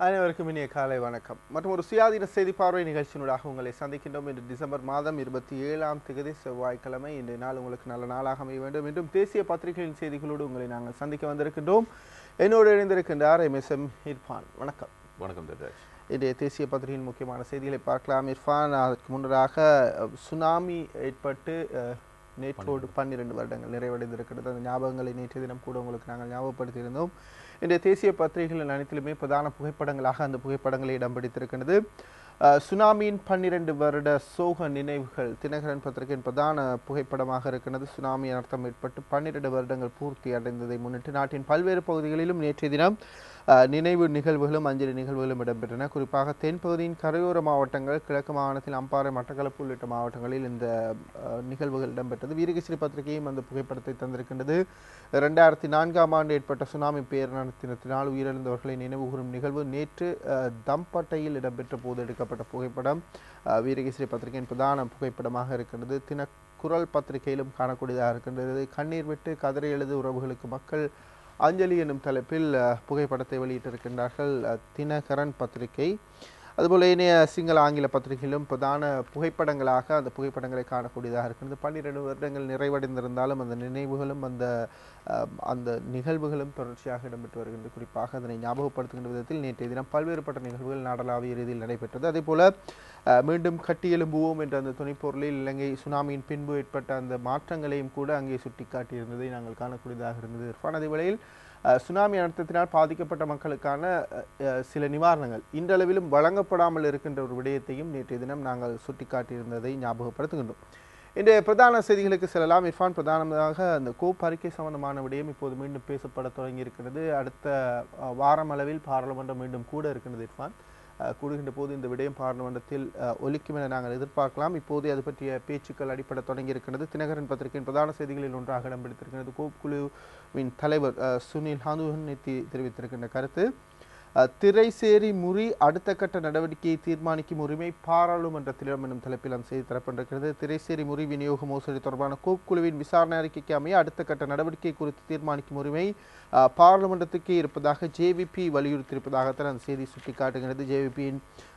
அனைவருக்கும் இனிய காலை வணக்கம் மற்றும் ஒரு சுயாதீன செய்தி பார்வை நிகழ்ச்சியினூடாக உங்களை சந்திக்கின்றோம் இன்று டிசம்பர் மாதம் இருபத்தி ஏழாம் தேதி செவ்வாய்க்கிழமை இன்றைய நாள் உங்களுக்கு நல்ல நாளாக அமைய வேண்டும் என்றும் தேசிய பத்திரிகைகளின் செய்திகளோடு உங்களை நாங்கள் சந்திக்க வந்திருக்கின்றோம் என்னோடு இணைந்திருக்கின்றார் எம் எஸ் எம் இர்ஃபான் வணக்கம் வணக்கம் தர்ராஜ் இன்றைய தேசிய பத்திரிகையின் முக்கியமான செய்திகளை பார்க்கலாம் இர்ஃபான் அதற்கு முன்னதாக அஹ், சுனாமி ஏற்பட்டு அஹ், நேற்றோடு பன்னிரண்டு வருடங்கள் நிறைவடைந்திருக்கிறது அந்த ஞாபகங்களை நேற்றைய தினம் கூட உங்களுக்கு நாங்கள் ஞாபகப்படுத்தியிருந்தோம் இன்றைய தேசிய பத்திரிகைகள் அனைத்திலுமே பிரதான புகைப்படங்களாக அந்த புகைப்படங்களை இடம் பிடித்திருக்கிறது அஹ், சுனாமியின் பன்னிரண்டு வருட சோக நினைவுகள் தினகரன் பத்திரிகையின் பிரதான புகைப்படமாக இருக்கிறது சுனாமி அனர்த்தம் ஏற்பட்டு பன்னிரண்டு வருடங்கள் பூர்த்தி அடைந்ததை முன்னிட்டு நாட்டின் பல்வேறு பகுதிகளிலும் நேற்றைய தினம் அஹ், நினைவு நிகழ்வுகளும் அஞ்சலி நிகழ்வுகளும் இடம்பெற்றன குறிப்பாக தென்பகுதியின் கரையோர மாவட்டங்கள் கிழக்கு மாகாணத்தில் அம்பாறை மட்டக்களப்பு உள்ளிட்ட மாவட்டங்களில் இந்த அஹ், நிகழ்வுகள் இடம்பெற்றது வீரகேசரி பத்திரிகையும் அந்த புகைப்படத்தை தந்திருக்கின்றது இரண்டாயிரத்தி நான்காம் ஆண்டு ஏற்பட்ட சுனாமி பேரணத்தினால் உயிரிழந்தவர்களை நினைவுகூரும் நிகழ்வு நேற்று அஹ், தம்பட்டையில் இடம்பெற்ற போது எடுக்கப்பட்ட புகைப்படம் அஹ், வீரகேசரி பத்திரிகையின் பிரதான புகைப்படமாக இருக்கின்றது தின குரல் பத்திரிகையிலும் காணக்கூடியதாக இருக்கின்றது கண்ணீர் விட்டு கதறி எழுது உறவுகளுக்கு மக்கள் அஞ்சலி என்னும் தலைப்பில் அஹ், புகைப்படத்தை வெளியிட்டிருக்கின்றார்கள் அஹ், தினகரன் பத்திரிகை அதுபோல இணைய சிங்கள ஆங்கில பத்திரிகையிலும் பிரதான புகைப்படங்களாக அந்த புகைப்படங்களை காணக்கூடியதாக இருக்கிறது பன்னிரண்டு வருடங்கள் நிறைவடைந்திருந்தாலும் அந்த நினைவுகளும் அந்த அஹ், அந்த நிகழ்வுகளும் தொடர்ச்சியாக இடம்பெற்று வருகின்றது குறிப்பாக அதனை ஞாபகப்படுத்துகின்ற விதத்தில் நேற்றைய தினம் பல்வேறுபட்ட நிகழ்வுகள் நாடளாவிய ரீதியில் நடைபெற்றது அதே போல அஹ், மீண்டும் கட்டி எழும்புவோம் என்ற அந்த துணைப்பொருளில் இலங்கை சுனாமியின் பின்பு ஏற்பட்ட அந்த மாற்றங்களையும் கூட அங்கே சுட்டிக்காட்டியிருந்ததை நாங்கள் காணக்கூடியதாக இருந்தது இர்ஃபான் அதே வேளையில் அஹ், சுனாமி அனர்த்தத்தினால் பாதிக்கப்பட்ட மக்களுக்கான அஹ், அஹ், சில நிவாரணங்கள் இன்றளவிலும் வழங்கப்படாமல் இருக்கின்ற ஒரு விடயத்தையும் நேற்றைய தினம் நாங்கள் சுட்டிக்காட்டியிருந்ததை ஞாபகப்படுத்துகின்றோம் இன்றைய பிரதான செய்திகளுக்கு செல்லலாம் இர்ஃபான் பிரதானமாக அந்த கோப் அறிக்கை சம்பந்தமான விடயம் இப்போது மீண்டும் பேசப்பட தொடங்கி இருக்கிறது அடுத்த அஹ், வாரம் அளவில் பாராளுமன்றம் மீண்டும் கூட இருக்கின்றது இர்ஃபான் அஹ், கூடுகின்ற போது இந்த விடயம் பாராளுமன்றத்தில் அஹ், ஒலிக்கும் என நாங்கள் எதிர்பார்க்கலாம் இப்போது அது பற்றிய பேச்சுக்கள் அடிப்படை தொடங்கி இருக்கிறது தினகரன் பத்திரிகையின் பிரதான செய்திகளில் ஒன்றாக இடம்பிடித்திருக்கிறது கோப் குழுவின் தலைவர் அஹ், சுனில் ஹாந்துஹன் நேத்தி தெரிவித்திருக்கின்ற கருத்து அஹ், திரைசேரி முறி அடுத்த கட்ட நடவடிக்கையை தீர்மானிக்கும் உரிமை பாராளுமன்றத்திடம் எனும் தலைப்பில் அந்த செய்தி தரப்பட்டிருக்கிறது திரைசேரி முறி விநியோக மோசடி தொடர்பான கோப் குழுவின் விசாரணை அறிக்கைக்கு அமைய அடுத்த கட்ட நடவடிக்கை குறித்து தீர்மானிக்கும் உரிமை அஹ், பாராளுமன்றத்துக்கே இருப்பதாக ஜேவிபி வலியுறுத்தியிருப்பதாகத்தான் அந்த செய்தி சுட்டிக்காட்டுகிறது ஜேவிபியின்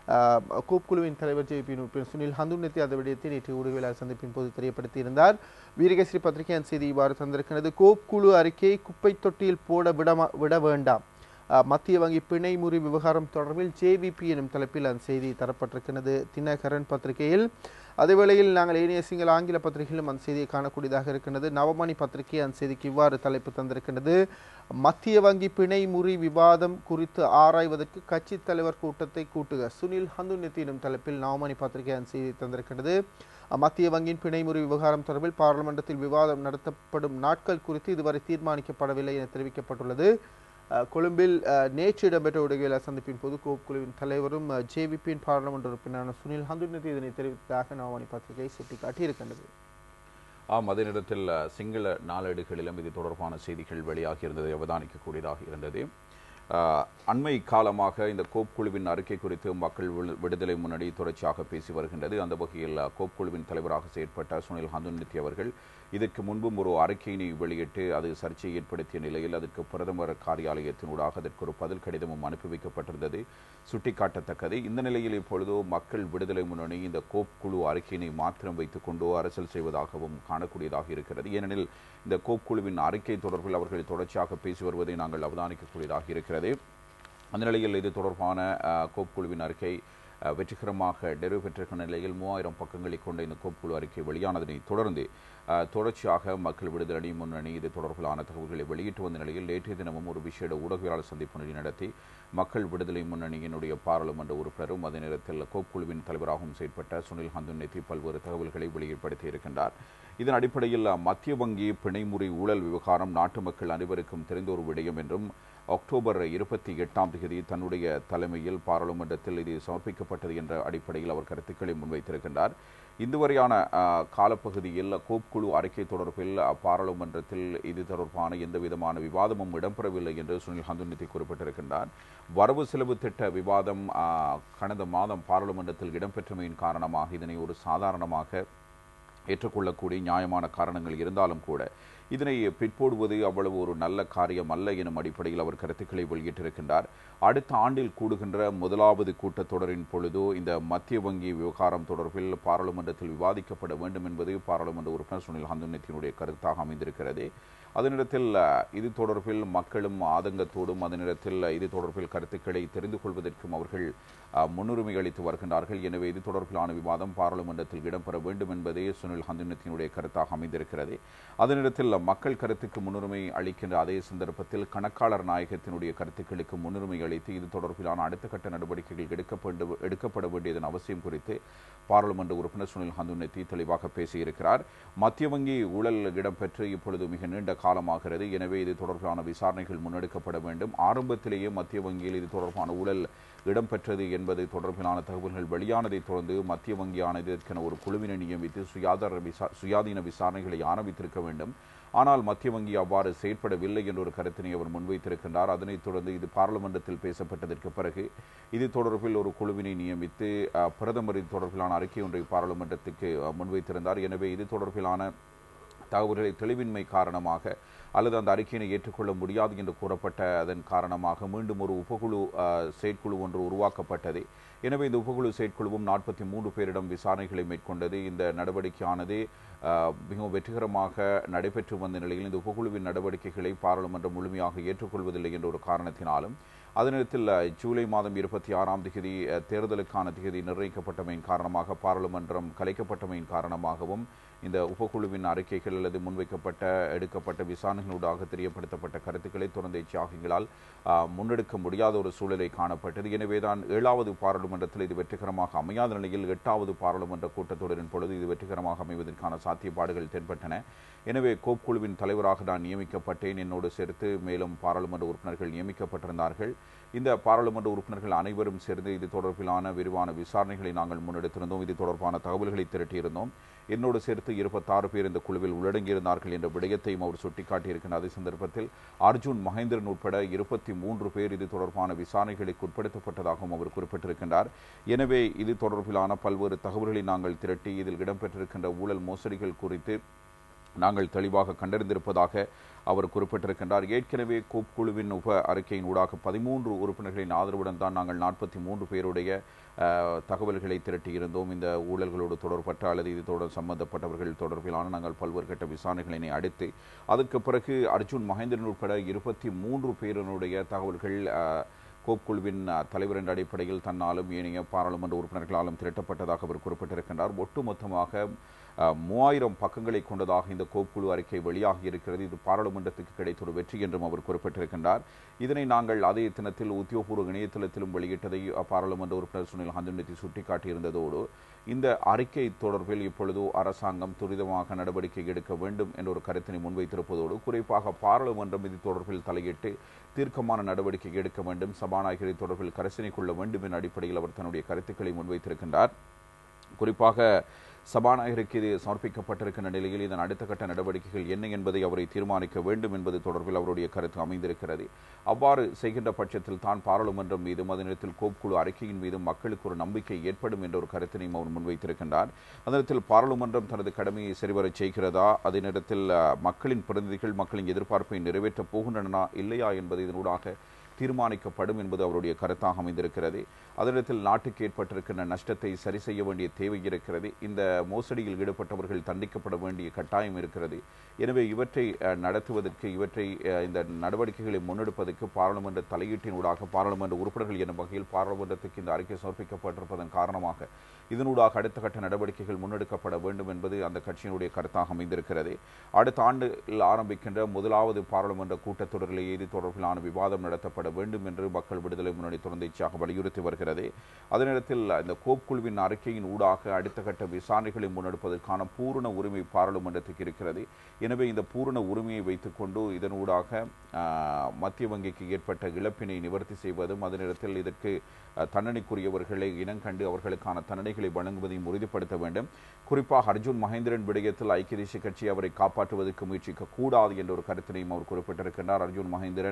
கோப் குழுவின் தலைவர் ஜேபியின் உறுப்பினர் சுனில் ஹந்துநெத்தி அந்த விடயத்தை நேற்று ஊடகவியலாளர் சந்திப்பின் போது தெரியப்படுத்தியிருந்தார் வீரகேசரி பத்திரிகை அந்த செய்தி இவ்வாறு தந்திருக்கிறது கோப் குழு அறிக்கையை குப்பை தொட்டியில் போட விடமா விட வேண்டாம் அஹ், மத்திய வங்கி பிணை முறி விவகாரம் தொடர்பில் ஜேவிபி எனும் தலைப்பில் அந்த செய்தி தரப்பட்டிருக்கிறது தினகரன் பத்திரிகையில் அதேவேளையில் நாங்கள் ஏனைய சிங்கள ஆங்கில பத்திரிகையிலும் அந்த செய்தியை காணக்கூடியதாக இருக்கின்றது நவமணி பத்திரிகை அந்த செய்திக்கு இவ்வாறு தலைப்பு தந்திருக்கின்றது மத்திய வங்கி பிணை முறி விவாதம் குறித்து ஆராய்வதற்கு கட்சித் தலைவர் கூட்டத்தை கூட்டுக சுனில் ஹந்துநெத்தி எனும் தலைப்பில் நவமணி பத்திரிகை அந்த செய்தி தந்திருக்கின்றது மத்திய வங்கியின் பிணைமுறி விவகாரம் தொடர்பில் பாராளுமன்றத்தில் விவாதம் நடத்தப்படும் நாட்கள் குறித்து இதுவரை தீர்மானிக்கப்படவில்லை என தெரிவிக்கப்பட்டுள்ளது அஹ், கொழும்பில் அஹ், நேற்று இடம்பெற்ற ஊடகவியலாளர் சந்திப்பின் போது கோப் குழுவின் தலைவரும் ஜேவிபியின் பாராளுமன்ற உறுப்பினரான சுனில் ஹந்துநெத்தி இதனை தெரிவித்ததாக நவமணி பத்திரிகை சுட்டிக்காட்டியிருக்கின்றது ஆம் அதே நேரத்தில் அஹ், சிங்கள நாளேடுகளிலும் இது தொடர்பான செய்திகள் வெளியாகி இருந்ததை அவதானிக்கக்கூடியதாக இருந்தது அஹ், அண்மை காலமாக இந்த கோப் குழுவின் அறிக்கை குறித்து மக்கள் விடு- விடுதலை முன்னணி தொடர்ச்சியாக பேசி வருகின்றது அந்த வகையில் அஹ், கோப் குழுவின் தலைவராக செயற்பட்ட சுனில் ஹந்துநித்தி அவர்கள் இதற்கு முன்பும் ஒரு அறிக்கையினை வெளியிட்டு அது சர்ச்சையை ஏற்படுத்திய நிலையில் அதற்கு பிரதமர் காரியாலயத்தினூடாக அதற்கு ஒரு பதில் கடிதமும் அனுப்பி வைக்கப்பட்டிருந்தது சுட்டிக்காட்டத்தக்கது இந்த நிலையில் இப்பொழுதோ மக்கள் விடுதலை முன்னணி இந்த கோப் குழு அறிக்கையினை மாத்திரம் வைத்துக் கொண்டு அரசியல் செய்வதாகவும் காணக்கூடியதாக இருக்கிறது ஏனெனில் இந்த கோப் குழுவின் அறிக்கை தொடர்பில் அவர்கள் தொடர்ச்சியாக பேசி வருவதை நாங்கள் அவதானிக்கக்கூடியதாக இருக்கிறது அந்த நிலையில் இது தொடர்பான அஹ், கோப் குழுவின் அறிக்கை அஹ், வெற்றிகரமாக நிறைவு பெற்றிருக்கிற நிலையில் மூவாயிரம் பக்கங்களை கொண்ட இந்த கோப் குழு அறிக்கை வெளியானதனை தொடர்ந்து அஹ், தொடர்ச்சியாக மக்கள் விடுதலை முன்னணி இது தொடர்பிலான தகவல்களை வெளியிட்டு வந்த நிலையில் நேற்றைய தினமும் ஒரு விசேட ஊடகவியலாளர் சந்திப்பு நடத்தி மக்கள் விடுதலை முன்னணியினுடைய பாராளுமன்ற உறுப்பினரும் அதே நேரத்தில் கோப் குழுவின் தலைவராகவும் செயற்பட்ட சுனில் ஹந்துநெத்தி பல்வேறு தகவல்களை வெளிப்படுத்தி இருக்கின்றார் இதன் அடிப்படையில் மத்திய வங்கி பிணைமுறை ஊழல் விவகாரம் நாட்டு மக்கள் அனைவருக்கும் தெரிந்த ஒரு விடயம் என்றும் அக்டோபர் இருபத்தி எட்டாம் தேதி தன்னுடைய தலைமையில் பாராளுமன்றத்தில் இது சமர்ப்பிக்கப்பட்டது என்ற அடிப்படையில் அவர் கருத்துக்களை முன்வைத்திருக்கின்றார் இதுவரையான அஹ், காலப்பகுதியில் கோப் குழு அறிக்கை தொடர்பில் அஹ், பாராளுமன்றத்தில் இது தொடர்பான எந்த விதமான விவாதமும் இடம்பெறவில்லை என்று சுனில் ஹந்துநிதி குறிப்பிட்டிருக்கின்றார் வரவு செலவு திட்ட விவாதம் அஹ், கடந்த மாதம் பாராளுமன்றத்தில் இடம்பெற்றமையின் காரணமாக இதனை ஒரு சாதாரணமாக ஏற்றுக்கொள்ளக்கூடிய நியாயமான காரணங்கள் இருந்தாலும் கூட இதனை பிற்போடுவது அவ்வளவு ஒரு நல்ல காரியம் அல்ல எனும் அடிப்படையில் அவர் கருத்துக்களை வெளியிட்டிருக்கின்றார் அடுத்த ஆண்டில் கூடுகின்ற முதலாவது கூட்டத்தொடரின் பொழுது இந்த மத்திய வங்கி விவகாரம் தொடர்பில் பாராளுமன்றத்தில் விவாதிக்கப்பட வேண்டும் என்பது பாராளுமன்ற உறுப்பினர் சுனில் ஹந்துனத்தினுடைய கருத்தாக அமைந்திருக்கிறது அதனிடத்தில் இது தொடர்பில் மக்களும் ஆதங்கத்தோடும் அதனிடத்தில் இது தொடர்பில் கருத்துக்களை தெரிந்து கொள்வதற்கும் அவர்கள் முன்னுரிமை அளித்து வருகின்றார்கள் எனவே இது தொடர்பிலான விவாதம் பாராளுமன்றத்தில் இடம்பெற வேண்டும் என்பதே சுனில் ஹந்துனத்தினுடைய கருத்தாக அமைந்திருக்கிறது அதனிடத்தில் மக்கள் கருத்துக்கு முன்னுரிமை அளிக்கின்ற அதே சந்தர்ப்பத்தில் கணக்காளர் நாயகத்தினுடைய கருத்துக்களுக்கு முன்னுரிமை அளித்து இது தொடர்பிலான அடுத்த கட்ட நடவடிக்கைகள் எடுக்கப்பட எடுக்கப்பட வேண்டியதன் அவசியம் குறித்து பாராளுமன்ற உறுப்பினர் சுனில் ஹந்துனத்தி தெளிவாக பேசியிருக்கிறார் மத்திய வங்கி ஊழல் இடம்பெற்று இப்பொழுது மிக நீண்ட காலமாகிறது எனவே இது தொடர்பான விசாரணைகள் முன்னெடுக்கப்பட வேண்டும் ஆரம்பத்திலேயே மத்திய வங்கியில் இது தொடர்பான ஊழல் இடம்பெற்றது என்பது தொடர்பிலான தகவல்கள் வெளியானதை தொடர்ந்து மத்திய வங்கியானது இதற்கென ஒரு குழுவினை நியமித்து சுயாதார விசா சுயாதீன விசாரணைகளை ஆரம்பித்திருக்க வேண்டும் ஆனால் மத்திய வங்கி அவ்வாறு செயற்படவில்லை என்ற ஒரு கருத்தினை அவர் முன்வைத்திருக்கின்றார் அதனைத் தொடர்ந்து இது பாராளுமன்றத்தில் பேசப்பட்டதற்கு பிறகு இது தொடர்பில் ஒரு குழுவினை நியமித்து பிரதமர் இது தொடர்பிலான அறிக்கை ஒன்றை பாராளுமன்றத்துக்கு முன்வைத்திருந்தார் எனவே இது தொடர்பிலான தகவல்களை தெளிவின்மை காரணமாக அல்லது அந்த அறிக்கையினை ஏற்றுக்கொள்ள முடியாது என்று கூறப்பட்ட அதன் காரணமாக மீண்டும் ஒரு உபகுழு செயற்குழு ஒன்று உருவாக்கப்பட்டது எனவே இந்த உபகுழு செயற்குழுவும் நாற்பத்தி மூன்று பேரிடம் விசாரணைகளை மேற்கொண்டது இந்த நடவடிக்கையானது மிகவும் வெற்றிகரமாக நடைபெற்று வந்த நிலையில் இந்த உபகுழுவின் நடவடிக்கைகளை பாராளுமன்றம் முழுமையாக ஏற்றுக்கொள்வதில்லை என்ற ஒரு காரணத்தினாலும் அதே நேரத்தில் ஜூலை மாதம் இருபத்தி ஆறாம் தேதி தேர்தலுக்கான தேதி நிர்ணயிக்கப்பட்டமையின் காரணமாக பாராளுமன்றம் கலைக்கப்பட்டமையின் காரணமாகவும் இந்த உபகுழுவின் அறிக்கைகள் அல்லது முன்வைக்கப்பட்ட எடுக்கப்பட்ட விசாரணைகளூடாக தெரியப்படுத்தப்பட்ட கருத்துக்களை தொடர்ந்து இச்சியாகிகளால் முன்னெடுக்க முடியாத ஒரு சூழலை காணப்பட்டது எனவேதான் ஏழாவது பாராளுமன்றத்தில் இது வெற்றிகரமாக அமையாத நிலையில் எட்டாவது பாராளுமன்ற கூட்டத்தொடரின் பொழுது இது வெற்றிகரமாக அமைவதற்கான சாத்தியப்பாடுகள் தென்பட்டன எனவே கோப் குழுவின் தலைவராக நான் நியமிக்கப்பட்டேன் என்னோடு சேர்த்து மேலும் பாராளுமன்ற உறுப்பினர்கள் நியமிக்கப்பட்டிருந்தார்கள் இந்த பாராளுமன்ற உறுப்பினர்கள் அனைவரும் சேர்ந்து இது தொடர்பிலான விரிவான விசாரணைகளை நாங்கள் முன்னெடுத்திருந்தோம் இது தொடர்பான தகவல்களை திரட்டியிருந்தோம் என்னோடு சேர்த்து இருபத்தாறு பேர் இந்த குழுவில் உள்ளடங்கியிருந்தார்கள் என்ற விடயத்தையும் அவர் சுட்டிக்காட்டியிருக்கின்ற அதே சந்தர்ப்பத்தில் அர்ஜுன் மகேந்திரன் உட்பட இருபத்தி மூன்று பேர் இது தொடர்பான விசாரணைகளுக்கு உட்படுத்தப்பட்டதாகவும் அவர் குறிப்பிட்டிருக்கின்றார் எனவே இது தொடர்பிலான பல்வேறு தகவல்களை நாங்கள் திரட்டி இதில் இடம்பெற்றிருக்கின்ற ஊழல் மோசடிகள் குறித்து நாங்கள் தெளிவாக கண்டறிந்திருப்பதாக அவர் குறிப்பிட்டிருக்கின்றார் ஏற்கனவே கோப் குழுவின் உப அறிக்கையின் ஊடாக பதிமூன்று உறுப்பினர்களின் ஆதரவுடன் தான் நாங்கள் நாற்பத்தி மூன்று பேருடைய தகவல்களை திரட்டியிருந்தோம் இந்த ஊழல்களோடு தொடர்பட்ட அல்லது இது தொடர் சம்பந்தப்பட்டவர்கள் தொடர்பிலான நாங்கள் பல்வேறு கட்ட விசாரணைகளினை அடுத்து அதுக்கு பிறகு அர்ஜுன் மகேந்திரன் உட்பட இருபத்தி மூன்று பேரினுடைய தகவல்கள் கோப் குழுவின் தலைவர் என்ற அடிப்படையில் தன்னாலும் ஏனைய பாராளுமன்ற உறுப்பினர்களாலும் திரட்டப்பட்டதாக அவர் குறிப்பிட்டிருக்கின்றார் ஒட்டுமொத்தமாக மூவாயிரம் பக்கங்களை கொண்டதாக இந்த கோப்புக்குழு அறிக்கை வெளியாகி இருக்கிறது இது பாராளுமன்றத்துக்கு கிடைத்த ஒரு வெற்றி என்றும் அவர் குறிப்பிட்டிருக்கின்றார் இதனை நாங்கள் அதே தினத்தில் உத்தியோகபூர்வ இணையதளத்திலும் வெளியிட்டதை பாராளுமன்ற உறுப்பினர் சுனில் ஹந்துநிதி சுட்டிக்காட்டியிருந்ததோடு இந்த அறிக்கை தொடர்பில் இப்பொழுது அரசாங்கம் துரிதமாக நடவடிக்கை எடுக்க வேண்டும் என்ற ஒரு கருத்தினை முன்வைத்திருப்பதோடு குறிப்பாக பாராளுமன்றம் இது தொடர்பில் தலையிட்டு தீர்க்கமான நடவடிக்கை எடுக்க வேண்டும் சபாநாயகரை தொடர்பில் கரசினை கொள்ள வேண்டும் என்ற அடிப்படையில் அவர் தன்னுடைய கருத்துக்களை முன்வைத்திருக்கின்றார் குறிப்பாக சபாநாயகருக்கு இது சமர்ப்பிக்கப்பட்டிருக்கின்ற நிலையில் இதன் அடுத்த கட்ட நடவடிக்கைகள் என்ன என்பதை அவரை தீர்மானிக்க வேண்டும் என்பது தொடர்பில் அவருடைய கருத்து அமைந்திருக்கிறது அவ்வாறு செய்கின்ற பட்சத்தில் தான் பாராளுமன்றம் மீதும் அதே நேரத்தில் கோப்புக்குழு அறிக்கையின் மீதும் மக்களுக்கு ஒரு நம்பிக்கை ஏற்படும் என்ற ஒரு கருத்தினையும் அவர் முன்வைத்திருக்கின்றார் அதே நேரத்தில் பாராளுமன்றம் தனது கடமையை சரிவரச் செய்கிறதா அதே நேரத்தில் மக்களின் பிரதிநிதிகள் மக்களின் எதிர்பார்ப்பை நிறைவேற்றப் போகின்றன இல்லையா என்பது இதனூடாக தீர்மானிக்கப்படும் என்பது அவருடைய கருத்தாக அமைந்திருக்கிறது அதனிடத்தில் நாட்டுக்கு ஏற்பட்டிருக்கின்ற நஷ்டத்தை சரி செய்ய வேண்டிய தேவை இருக்கிறது இந்த மோசடியில் ஈடுபட்டவர்கள் தண்டிக்கப்பட வேண்டிய கட்டாயம் இருக்கிறது எனவே இவற்றை நடத்துவதற்கு இவற்றை இந்த நடவடிக்கைகளை முன்னெடுப்பதற்கு பாராளுமன்ற தலையீட்டினூடாக பாராளுமன்ற உறுப்பினர்கள் எனும் வகையில் பாராளுமன்றத்துக்கு இந்த அறிக்கை சமர்ப்பிக்கப்பட்டிருப்பதன் காரணமாக இதனூடாக அடுத்த கட்ட நடவடிக்கைகள் முன்னெடுக்கப்பட வேண்டும் என்பது அந்த கட்சியினுடைய கருத்தாக அமைந்திருக்கிறது அடுத்த ஆண்டில் ஆரம்பிக்கின்ற முதலாவது பாராளுமன்ற கூட்டத்தொடரிலேயே இது தொடர்பிலான விவாதம் நடத்தப்பட வேண்டும் என்று மக்கள் விடுதலை முன்னணி தொடர்ந்தேச்சியாக வலியுறுத்தி வருகிறது அதே நேரத்தில் இந்த கோப் குழுவின் அறிக்கையின் ஊடாக அடுத்த கட்ட விசாரணைகளை முன்னெடுப்பதற்கான பூரண உரிமை பாராளுமன்றத்துக்கு இருக்கிறது எனவே இந்த பூரண உரிமையை வைத்துக்கொண்டு இதனூடாக மத்திய வங்கிக்கு ஏற்பட்ட இழப்பினை நிவர்த்தி செய்வதும் அதே நேரத்தில் இதற்கு தண்டனைக்குரியவர்களை இனங்கண்டு அவர்களுக்கான தண்டனைகளை வழங்குவதையும் உறுதிப்படுத்த வேண்டும் குறிப்பாக அர்ஜுன் மகேந்திரன் விடயத்தில் ஐக்கிய தேசிய கட்சி அவரை காப்பாற்றுவதற்கு முயற்சிக்க கூடாது என்ற ஒரு கருத்தினையும் அவர் குறிப்பிட்டிருக்கின்றார் அர்ஜுன் மகேந்திரன்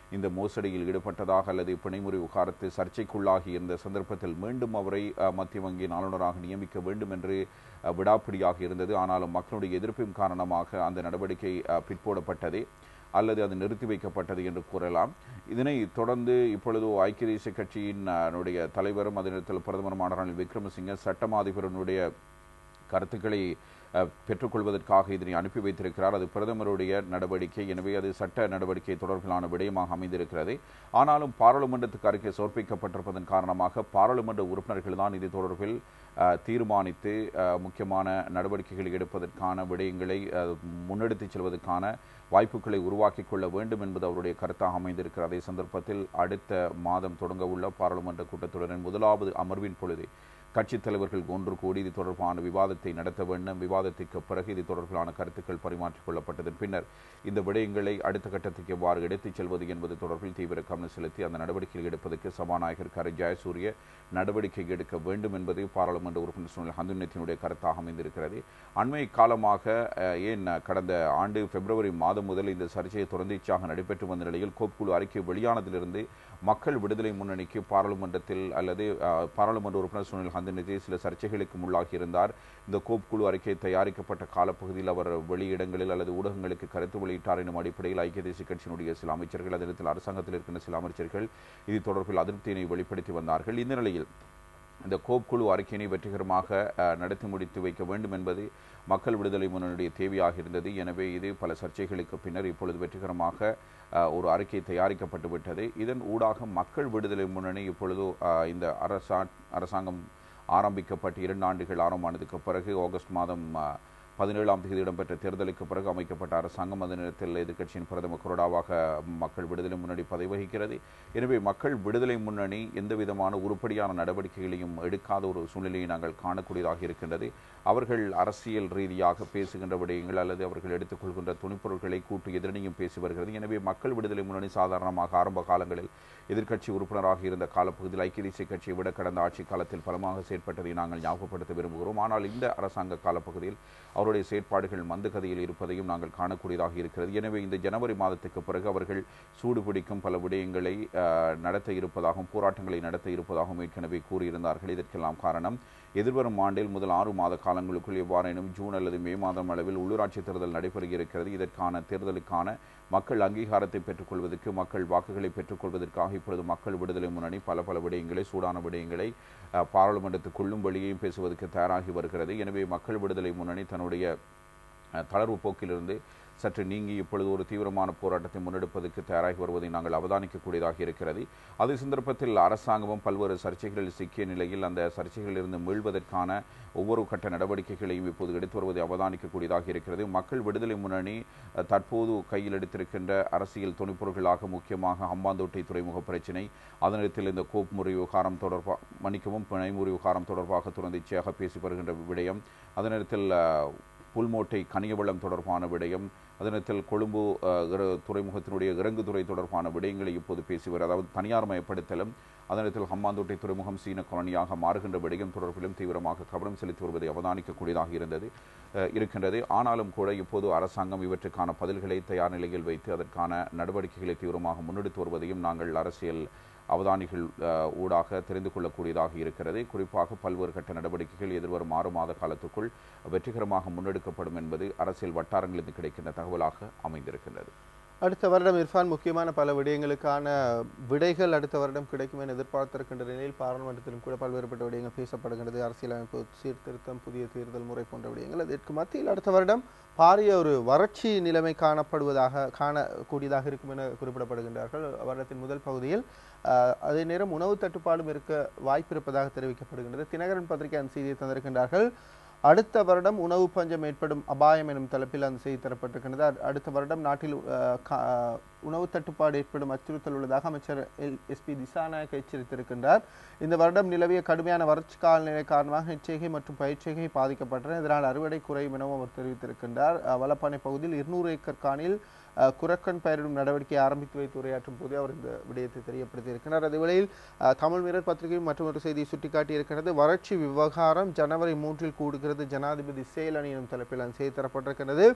இந்த மோசடியில் ஈடுபட்டதாக அல்லது பிணைமுறை விவகாரத்து சர்ச்சைக்குள்ளாகி இருந்த சந்தர்ப்பத்தில் மீண்டும் அவரை அஹ், மத்திய வங்கியின் ஆளுநராக நியமிக்க வேண்டும் என்று அஹ், விடாப்பிடியாக இருந்தது ஆனாலும் மக்களுடைய எதிர்ப்பின் காரணமாக அந்த நடவடிக்கை அஹ், பிற்போடப்பட்டது அல்லது அது நிறுத்தி வைக்கப்பட்டது என்று கூறலாம் இதனை தொடர்ந்து இப்பொழுது ஐக்கிய தேசிய கட்சியின் அஹ், னுடைய தலைவரும் அதே நேரத்தில் பிரதமருமான ரணில் விக்ரமசிங்க சட்டமா அதிபரனுடைய கருத்துக்களை அஹ், பெற்றுக்கொள்வதற்காக இதனை அனுப்பி வைத்திருக்கிறார் அது பிரதமருடைய நடவடிக்கை எனவே அது சட்ட நடவடிக்கை தொடர்பிலான விடயமாக அமைந்திருக்கிறது ஆனாலும் பாராளுமன்றத்துக்கு அறிக்கை சமர்ப்பிக்கப்பட்டிருப்பதன் காரணமாக பாராளுமன்ற உறுப்பினர்கள் தான் இது தொடர்பில் அஹ், தீர்மானித்து அஹ், முக்கியமான நடவடிக்கைகளை எடுப்பதற்கான விடயங்களை அஹ், முன்னெடுத்துச் செல்வதற்கான வாய்ப்புகளை உருவாக்கிக் கொள்ள வேண்டும் என்பது அவருடைய கருத்தாக அமைந்திருக்கிறது அதே சந்தர்ப்பத்தில் அடுத்த மாதம் தொடங்க உள்ள பாராளுமன்ற கூட்டத்தொடரின் முதலாவது அமர்வின் பொழுது கட்சித் தலைவர்கள் ஒன்று கூடி இது தொடர்பான விவாதத்தை நடத்த வேண்டும் விவாதத்திற்கு பிறகு இது தொடர்பிலான கருத்துக்கள் பரிமாற்றிக் கொள்ளப்பட்டதன் பின்னர் இந்த விடயங்களை அடுத்த கட்டத்துக்கு எவ்வாறு எடுத்துச் செல்வது என்பது தொடர்பில் தீவிர கவனம் செலுத்தி அந்த நடவடிக்கைகள் எடுப்பதற்கு சபாநாயகர் கரு ஜெயசூரிய நடவடிக்கை எடுக்க வேண்டும் என்பது பாராளுமன்ற உறுப்பினர் சுனில் ஹந்துனத்தினுடைய கருத்தாக அமைந்திருக்கிறது அண்மை காலமாக அஹ், ஏன் அஹ், கடந்த ஆண்டு பிப்ரவரி மாதம் முதல் இந்த சர்ச்சையை தொடர்ந்தீச்சாக நடைபெற்று வந்த நிலையில் கோப் குழு அறிக்கை வெளியானதிலிருந்து மக்கள் விடுதலை முன்னணிக்கு பாராளுமன்றத்தில் அல்லது அஹ், பாராளுமன்ற உறுப்பினர் சுனில் ஹந்துனதி சில சர்ச்சைகளுக்கு முள்ளாகி இருந்தார் இந்த கோப் குழு அறிக்கை தயாரிக்கப்பட்ட காலப்பகுதியில் அவர் வெளியிடங்களில் அல்லது ஊடகங்களுக்கு கருத்து வெளியிட்டார் எனும் அடிப்படையில் ஐக்கிய தேசிய கட்சியினுடைய சில அமைச்சர்கள் அதே நேரத்தில் அரசாங்கத்தில் இருக்கின்ற சில அமைச்சர்கள் இது தொடர்பில் அதிருப்தியினை வெளிப்படுத்தி வந்தார்கள் இந்த நிலையில் இந்த கோப் குழு அறிக்கையினை வெற்றிகரமாக அஹ், நடத்தி முடித்து வைக்க வேண்டும் என்பது மக்கள் விடுதலை முன்னணியுடைய தேவையாக இருந்தது எனவே இது பல சர்ச்சைகளுக்கு பின்னர் இப்பொழுது வெற்றிகரமாக அஹ், ஒரு அறிக்கை தயாரிக்கப்பட்டு விட்டது இதன் ஊடாக மக்கள் விடுதலை முன்னணி இப்பொழுது அஹ், இந்த அரசா அரசாங்கம் ஆரம்பிக்கப்பட்டு இரண்டு ஆண்டுகள் ஆரம்பமானதுக்கு பிறகு ஆகஸ்ட் மாதம் அஹ், பதினேழாம் தேதி இடம்பெற்ற தேர்தலுக்கு பிறகு அமைக்கப்பட்ட அரசாங்கம் அதே நேரத்தில் எதிர்க்கட்சியின் பிரதமர் கொறடாவாக மக்கள் விடுதலை முன்னணி பதவி வகிக்கிறது எனவே மக்கள் விடுதலை முன்னணி எந்த விதமான உருப்படியான நடவடிக்கைகளையும் எடுக்காத ஒரு சூழ்நிலையை நாங்கள் காணக்கூடியதாக இருக்கின்றது அவர்கள் அரசியல் ரீதியாக பேசுகின்ற விடயங்கள் அல்லது அவர்கள் எடுத்துக்கொள்கின்ற துணிப்பொருட்களை கூட்டு எதிரணியும் பேசி வருகிறது எனவே மக்கள் விடுதலை முன்னணி சாதாரணமாக ஆரம்ப காலங்களில் எதிர்க்கட்சி உறுப்பினராக இருந்த காலப்பகுதியில் ஐக்கிய தேசிய கட்சியை விட கடந்த ஆட்சி காலத்தில் பலமாக செயற்பட்டதை நாங்கள் ஞாபகப்படுத்த விரும்புகிறோம் ஆனால் இந்த அரசாங்க காலப்பகுதியில் அவருடைய செயற்பாடுகள் மந்தகதியில் இருப்பதையும் நாங்கள் காணக்கூடியதாக இருக்கிறது எனவே இந்த ஜனவரி மாதத்துக்கு பிறகு அவர்கள் சூடுபிடிக்கும் பல விடயங்களை அஹ், நடத்த இருப்பதாகவும் போராட்டங்களை நடத்த இருப்பதாகவும் ஏற்கனவே கூறியிருந்தார்கள் இதற்கெல்லாம் காரணம் எதிர்வரும் ஆண்டில் முதல் ஆறு மாத காலங்களுக்குள் எவ்வாறேனும் ஜூன் அல்லது மே மாதம் அளவில் உள்ளூராட்சி தேர்தல் நடைபெற இருக்கிறது இதற்கான தேர்தலுக்கான மக்கள் அங்கீகாரத்தை பெற்றுக்கொள்வதற்கு மக்கள் வாக்குகளை பெற்றுக்கொள்வதற்காக இப்பொழுது மக்கள் விடுதலை முன்னணி பல பல விடயங்களை சூடான விடயங்களை அஹ், பாராளுமன்றத்துக்குள்ளும் வெளியேயும் பேசுவதற்கு தயாராகி வருகிறது எனவே மக்கள் விடுதலை முன்னணி தன்னுடைய அஹ், தளர்வு போக்கிலிருந்து சற்று நீங்கி இப்பொழுது ஒரு தீவிரமான போராட்டத்தை முன்னெடுப்பதற்கு தயாராகி வருவதை நாங்கள் அவதானிக்கக்கூடியதாக இருக்கிறது அதே சந்தர்ப்பத்தில் அரசாங்கமும் பல்வேறு சர்ச்சைகளில் சிக்கிய நிலையில் அந்த சர்ச்சைகளிலிருந்து மீள்வதற்கான ஒவ்வொரு கட்ட நடவடிக்கைகளையும் இப்போது எடுத்து வருவதை அவதானிக்கக்கூடியதாக இருக்கிறது மக்கள் விடுதலை முன்னணி அஹ், தற்போது கையில் எடுத்திருக்கின்ற அரசியல் துணைப்பொருள்களாக முக்கியமாக ஹம்பாந்தோட்டை துறைமுக பிரச்சினை அதனிடத்தில் இந்த கோப் முறை விவகாரம் தொடர்பாக மன்னிக்கவும் பிணைமுறை விவகாரம் தொடர்பாக தொடர்ந்தீச்சையாக பேசி வருகின்ற விடயம் அதே நேரத்தில் அஹ், புல்மோட்டை கனியவளம் தொடர்பான விடயம் அதே நேரத்தில் கொழும்பு அஹ், இற- துறைமுகத்தினுடைய இறங்கு துறை தொடர்பான விடயங்களை இப்போது பேசி வர அதாவது தனியார் மயப்படுத்தலும் அதே நேரத்தில் ஹம்பாந்தோட்டை துறைமுகம் சீன கொலனியாக மாறுகின்ற விடயம் தொடர்பிலும் தீவிரமாக கவனம் செலுத்தி வருவதை அவதானிக்கக்கூடியதாக இருந்தது அஹ், இருக்கின்றது ஆனாலும் கூட இப்போது அரசாங்கம் இவற்றுக்கான பதில்களை தயார் நிலையில் வைத்து அதற்கான நடவடிக்கைகளை தீவிரமாக முன்னெடுத்து வருவதையும் நாங்கள் அரசியல் அவதானிகள் அஹ், ஊடாக தெரிந்து கொள்ளக்கூடியதாக இருக்கிறது குறிப்பாக பல்வேறு கட்ட நடவடிக்கைகள் எதிர்வரும் ஆறு மாத காலத்துக்குள் வெற்றிகரமாக முன்னெடுக்கப்படும் என்பது அரசியல் வட்டாரங்களுக்கு கிடைக்கின்ற தகவலாக அமைந்திருக்கின்றது அடுத்த வருடம் இர்ஃபான் முக்கியமான பல விடயங்களுக்கான விடைகள் அடுத்த வருடம் கிடைக்கும் என எதிர்பார்த்திருக்கின்ற நிலையில் பாராளுமன்றத்திலும் கூட பல்வேறுபட்ட விடயங்கள் பேசப்படுகிறது அரசியலமைப்பு சீர்திருத்தம் புதிய தேர்தல் முறை போன்ற விடயங்கள் அதற்கு மத்தியில் அடுத்த வருடம் பாரிய ஒரு வறட்சி நிலைமை காணப்படுவதாக காணக்கூடியதாக இருக்கும் என குறிப்பிடப்படுகின்றார்கள் வருடத்தின் முதல் பகுதியில் ஆஹ், அதே நேரம் உணவு தட்டுப்பாடும் இருக்க வாய்ப்பு இருப்பதாக தெரிவிக்கப்படுகின்றது தினகரன் பத்திரிகை அந்த செய்தியை தந்திருக்கின்றார்கள் அடுத்த வருடம் உணவு பஞ்சம் ஏற்படும் அபாயம் எனும் தலைப்பில் அந்த செய்தி தரப்பட்டிருக்கின்றது அ- அடுத்த வருடம் நாட்டில் அஹ், கா- உணவு தட்டுப்பாடு ஏற்படும் அச்சுறுத்தல் உள்ளதாக அமைச்சர் எல் எஸ்பி திசாநாயக் எச்சரித்திருக்கின்றார் இந்த வருடம் நிலவிய கடுமையான வறட்சி காலநிலை காரணமாக எச்சரிக்கை மற்றும் பயிற்சிகை பாதிக்கப்பட்டன இதனால் அறுவடை குறையும் எனவும் அவர் தெரிவித்திருக்கின்றார் அஹ், வலப்பானை பகுதியில் இருநூறு ஏக்கர் காணில் அஹ், குரக்கன் பயிரிடும் நடவடிக்கையை ஆரம்பித்து வைத்து உரையாற்றும் போதே அவர் இந்த விடயத்தை தெரியப்படுத்தியிருக்கிறார் அதேவேளையில் அஹ், தமிழ் மிரர் பத்திரிகையும் மற்றொரு செய்தியை சுட்டிக்காட்டியிருக்கிறது வறட்சி விவகாரம் ஜனவரி மூன்றில் கூடுகிறது ஜனாதிபதி செயல் அணி எனும் தலைப்பில் அந்த செய்தி தரப்பட்டிருக்கிறது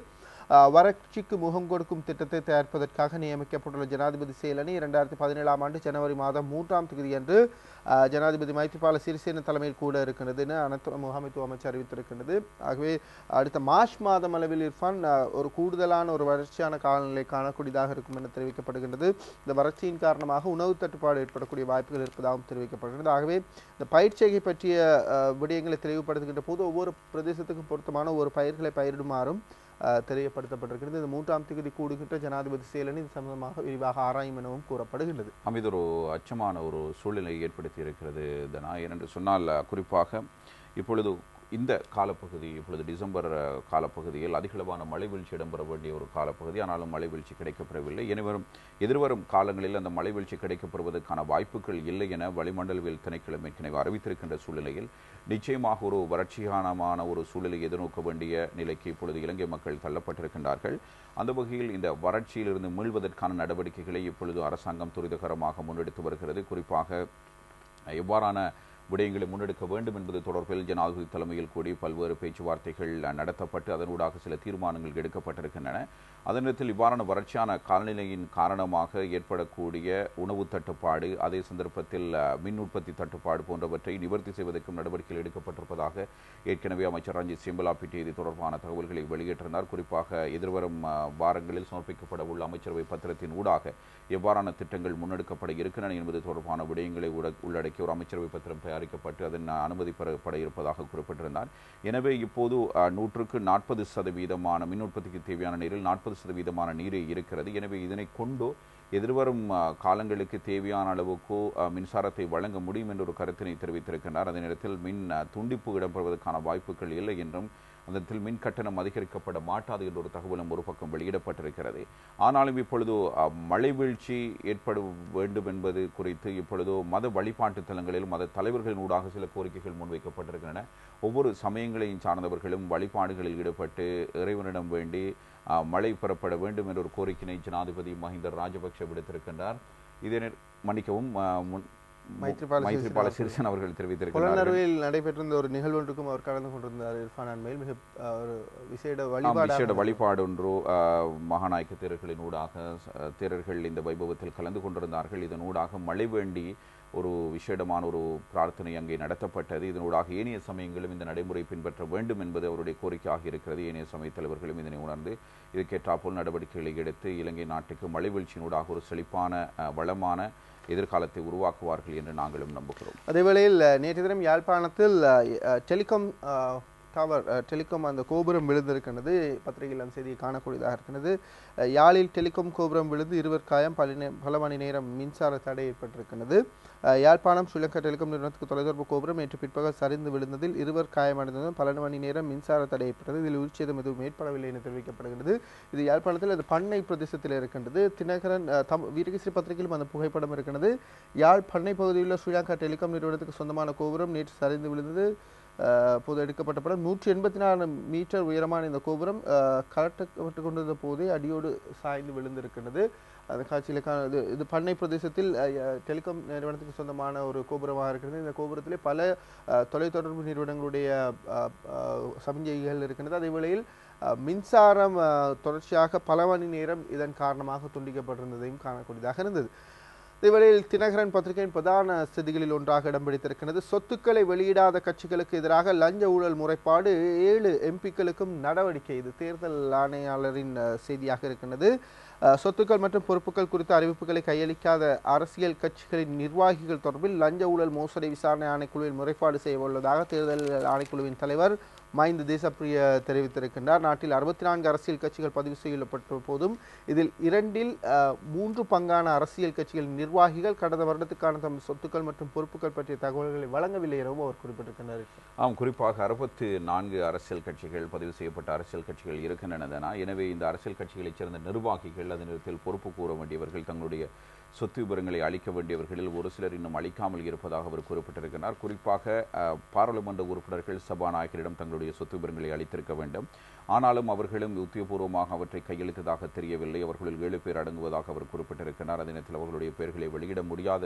அஹ், வறட்சிக்கு முகம் கொடுக்கும் திட்டத்தை தயாரிப்பதற்காக நியமிக்கப்பட்டுள்ள ஜனாதிபதி செயலணி இரண்டாயிரத்தி பதினேழாம் ஆண்டு ஜனவரி மாதம் மூன்றாம் தேதியன்று அஹ், ஜனாதிபதி மைத்ரிபால சிறிசேன தலைமையில் கூட இருக்கின்றதுன்னு அனைத்து முகாமைத்துவ அமைச்சர் அறிவித்திருக்கின்றது ஆகவே அடுத்த மார்ச் மாதம் அளவில் இர்ஃபான் அஹ், ஒரு கூடுதலான ஒரு வறட்சியான காலநிலை காணக்கூடியதாக இருக்கும் என தெரிவிக்கப்படுகின்றது இந்த வறட்சியின் காரணமாக உணவு தட்டுப்பாடு ஏற்படக்கூடிய வாய்ப்புகள் இருப்பதாகவும் தெரிவிக்கப்படுகிறது ஆகவே இந்த பயிர்ச்செய்கை பற்றிய அஹ், விடயங்களை தெளிவுபடுத்துகின்ற போது ஒவ்வொரு பிரதேசத்துக்கும் பொருத்தமான ஒரு பயிர்களை பயிரிடுமாறும் அஹ், தெரியப்படுத்தப்பட்டிருக்கிறது இந்த மூன்றாம் தேதி கூடுகின்ற ஜனாதிபதி செயலணி இது சம்பந்தமாக விரிவாக ஆராயும் எனவும் கூறப்படுகின்றது ஆம், இது ஒரு அச்சமான ஒரு சூழ்நிலையை ஏற்படுத்தி இருக்கிறது தனா ஏனென்று சொன்னால் அஹ், குறிப்பாக இப்பொழுது இந்த காலப்பகுதி இப்பொழுது டிசம்பர் அஹ், காலப்பகுதியில் அதிகளவான மழை வீழ்ச்சி இடம்பெற வேண்டிய ஒரு காலப்பகுதி ஆனாலும் மழை வீழ்ச்சி கிடைக்கப்பெறவில்லை எனிவரும் எதிர்வரும் காலங்களில் அந்த மழை வீழ்ச்சி கிடைக்கப்பெறுவதற்கான வாய்ப்புகள் இல்லை என வளிமண்டலவியல் திணைக்களம் ஏற்கனவே அறிவித்திருக்கின்ற சூழ்நிலையில் நிச்சயமாக ஒரு வறட்சியானமான ஒரு சூழ்நிலையை எதிர்நோக்க வேண்டிய நிலைக்கு இப்பொழுது இலங்கை மக்கள் தள்ளப்பட்டிருக்கின்றார்கள் அந்த வகையில் இந்த வறட்சியிலிருந்து மீள்வதற்கான நடவடிக்கைகளை இப்பொழுது அரசாங்கம் துரிதகரமாக முன்னெடுத்து வருகிறது குறிப்பாக எவ்வாறான விடயங்களை முன்னெடுக்க வேண்டும் என்பது தொடர்பில் ஜனாதிபதி தலைமையில் கூடி பல்வேறு பேச்சுவார்த்தைகள் நடத்தப்பட்டு அதனூடாக சில தீர்மானங்கள் எடுக்கப்பட்டிருக்கின்றன அதே நேரத்தில் இவ்வாறான வறட்சியான காலநிலையின் காரணமாக ஏற்படக்கூடிய உணவு தட்டுப்பாடு அதே சந்தர்ப்பத்தில் அஹ், மின் உற்பத்தி தட்டுப்பாடு போன்றவற்றை நிவர்த்தி செய்வதற்கும் நடவடிக்கைகள் எடுக்கப்பட்டிருப்பதாக ஏற்கனவே அமைச்சர் ரஞ்சித் சிம்பலாபிட்டி இது தொடர்பான தகவல்களை வெளியிட்டிருந்தார் குறிப்பாக எதிர்வரும் அஹ், வாரங்களில் சமர்ப்பிக்கப்பட உள்ள அமைச்சரவை பத்திரத்தின் ஊடாக எவ்வாறான திட்டங்கள் முன்னெடுக்கப்பட இருக்கின்றன என்பது தொடர்பான விடயங்களை உட- உள்ளடக்கிய ஒரு அமைச்சரவை பத்திரம் தயாரிக்கப்பட்டு அதன் அனுமதி பெறப்பட இருப்பதாக குறிப்பிட்டிருந்தார் எனவே இப்போது அஹ், நூற்றுக்கு நாற்பது சதவீதமான மின் உற்பத்திக்கு தேவையான நீரில் நாற்பது சதவீதமான நீரே இருக்கிறது எனவே இதனை கொண்டு எதிர்வரும் அஹ், காலங்களுக்கு தேவையான அளவுக்கு அஹ், மின்சாரத்தை வழங்க முடியும் என்ற ஒரு கருத்தினை தெரிவித்திருக்கிறார் அதே நேரத்தில் மின் அஹ், துண்டிப்பு இடம்பெறுவதற்கான வாய்ப்புகள் இல்லை என்றும் அந்த இடத்தில் மின் கட்டணம் அதிகரிக்கப்பட மாட்டாது என்ற ஒரு தகவலும் ஒரு பக்கம் வெளியிடப்பட்டிருக்கிறது ஆனாலும் இப்பொழுது அஹ், மழை வீழ்ச்சி ஏற்பட வேண்டும் என்பது குறித்து இப்பொழுது மத வழிபாட்டு தலங்களில் மத தலைவர்களின் ஊடாக சில கோரிக்கைகள் முன்வைக்கப்பட்டிருக்கின்றன ஒவ்வொரு சமயங்களையும் சார்ந்தவர்களும் வழிபாடுகளில் ஈடுபட்டு இறைவனிடம் வேண்டி அஹ், மழை பெறப்பட வேண்டும் என்ற ஒரு கோரிக்கையினை ஜனாதிபதி மஹிந்த ராஜபக்ஷ விடுத்திருக்கின்றார் இதனை மன்னிக்கவும் அஹ், முன்- மைத்ரிபால மைத்ரிபால சிறிசேன சிறிசேன அவர்கள் தெரிவித்திருக்கிறார்கள் புலனறுவையில் நடைபெற்றிருந்த ஒரு நிகழ்வொன்றுக்கும் அவர் கலந்து கொண்டிருந்தார் இர்ஃபான் அண்மையில் மிக அஹ், ஒரு விசேட ஆம், வழிபாடு விசேட வழிபாடு ஒன்று ஆஹ், மகாநாயக்க தேரர்களின் ஊடாக அஹ், தேரர்கள் இந்த வைபவத்தில் கலந்து கொண்டிருந்தார்கள் இதன் ஊடாக மழை வேண்டி ஒரு விசேடமான ஒரு பிரார்த்தனை அங்கே நடத்தப்பட்டது இதனூடாக ஏனைய சமயங்களும் இந்த நடைமுறை பின்பற்ற வேண்டும் என்பது அவருடைய கோரிக்கையாக இருக்கிறது ஏனைய சமய தலைவர்களும் இதனை உணர்ந்து இதுக்கேற்றாப்போல் நடவடிக்கைகளை எடுத்து இலங்கை நாட்டுக்கு மழை வீழ்ச்சியினூடாக ஒரு செழிப்பான அஹ், வளமான எதிர்காலத்தை உருவாக்குவார்கள் என்று நாங்களும் நம்புகிறோம் அதேவேளையில் அஹ், நேற்று தினம் யாழ்ப்பாணத்தில் அஹ், அஹ், டெலிகாம் அஹ், டவர் அஹ், டெலிகாம் அந்த கோபுரம் விழுந்திருக்கிறது பத்திரிகையில் அந்த செய்தியை காணக்கூடியதாக இருக்கிறது அஹ், யாழில் டெலிகாம் கோபுரம் விழுந்து இருவர் காயம் பல நே- பல மணி நேரம் மின்சார தடை ஏற்பட்டிருக்கிறது அஹ், யாழ்ப்பாணம் ஸ்ரீலங்கா டெலிகாம் நிறுவனத்துக்கு தொலைதொடர்பு கோபுரம் நேற்று பிற்பகல் சரிந்து விழுந்ததில் இருவர் காயமடைந்ததும் பல மணி நேரம் மின்சார தடை ஏற்பட்டது இதில் உயிர்ச்சேதம் எதுவும் ஏற்படவில்லை என தெரிவிக்கப்படுகிறது இது யாழ்ப்பாணத்தில் அது பண்ணை பிரதேசத்தில் இருக்கின்றது தினகரன் அஹ், தம் வீரகேசரி பத்திரிகையிலும் அந்த புகைப்படம் இருக்கிறது யாழ் பண்ணை பகுதியில் உள்ள ஸ்ரீலங்கா டெலிகாம் நிறுவனத்துக்கு சொந்தமான கோபுரம் நேற்று சரிந்து விழுந்தது அஹ், போது எடுக்கப்பட்ட படம் நூற்றி எண்பத்தி நாலு மீட்டர் உயரமான இந்த கோபுரம் அஹ், கலட்டப்பட்டு கொண்டிருந்த போதே அடியோடு சாய்ந்து விழுந்திருக்கிறது அந்த காட்சியில் கா இது இது பண்ணை பிரதேசத்தில் அஹ், அஹ், டெலிகாம் நிறுவனத்துக்கு சொந்தமான ஒரு கோபுரமாக இருக்கிறது இந்த கோபுரத்திலே பல அஹ், தொலைத்தொடர்பு நிறுவனங்களுடைய அஹ், அஹ், சமிஞ்சைகள் இருக்கின்றது அதே வேளையில் அஹ், மின்சாரம் அஹ், தொடர்ச்சியாக பல மணி நேரம் இதன் காரணமாக துண்டிக்கப்பட்டிருந்ததையும் காணக்கூடியதாக இருந்தது இதேவேளையில் தினகரன் பத்திரிகையின் பிரதான செய்திகளில் ஒன்றாக இடம் பிடித்திருக்கிறது சொத்துக்களை வெளியிடாத கட்சிகளுக்கு எதிராக லஞ்ச ஊழல் முறைப்பாடு ஏழு எம்பிக்களுக்கும் நடவடிக்கை இது தேர்தல் ஆணையாளரின் அஹ், செய்தியாக இருக்கின்றது அஹ், சொத்துக்கள் மற்றும் பொறுப்புகள் குறித்த அறிவிப்புகளை கையளிக்காத அரசியல் கட்சிகளின் நிர்வாகிகள் தொடர்பில் லஞ்ச ஊழல் மோசடி விசாரணை ஆணைக்குழுவில் முறைப்பாடு செய்ய உள்ளதாக தேர்தல் ஆணைக்குழுவின் தலைவர் மைந்த தேசப்பிரிய தெரிவித்திருக்கின்றார் நாட்டில் அறுபத்தி நான்கு அரசியல் கட்சிகள் பதிவு செய்யப்பட்ட போதும் இதில் இரண்டில் அஹ், மூன்று பங்கான அரசியல் கட்சிகளின் நிர்வாகிகள் கடந்த வருடத்துக்கான தம் சொத்துக்கள் மற்றும் பொறுப்புகள் பற்றிய தகவல்களை வழங்கவில்லை எனவும் அவர் குறிப்பிட்டிருக்கின்றார் ஆம் குறிப்பாக அறுபத்து நான்கு அரசியல் கட்சிகள் பதிவு செய்யப்பட்ட அரசியல் கட்சிகள் இருக்கின்றன எனவே இந்த அரசியல் கட்சிகளைச் சேர்ந்த நிர்வாகிகள் அதே நேரத்தில் பொறுப்பு கூற வேண்டியவர்கள் தங்களுடைய சொத்து விவரங்களை அளிக்க வேண்டியவர்களில் ஒரு சிலர் இன்னும் அளிக்காமல் இருப்பதாக அவர் குறிப்பிட்டிருக்கிறார் குறிப்பாக அஹ், பாராளுமன்ற உறுப்பினர்கள் சபாநாயகரிடம் தங்களுடைய சொத்து விவரங்களை அளித்திருக்க வேண்டும் ஆனாலும் அவர்களும் உத்தியபூர்வமாக அவற்றை கையளித்ததாக தெரியவில்லை அவர்களில் ஏழு பேர் அடங்குவதாக அவர் குறிப்பிட்டிருக்கிறார் அதே நேரத்தில் அவர்களுடைய பெயர்களை வெளியிட முடியாது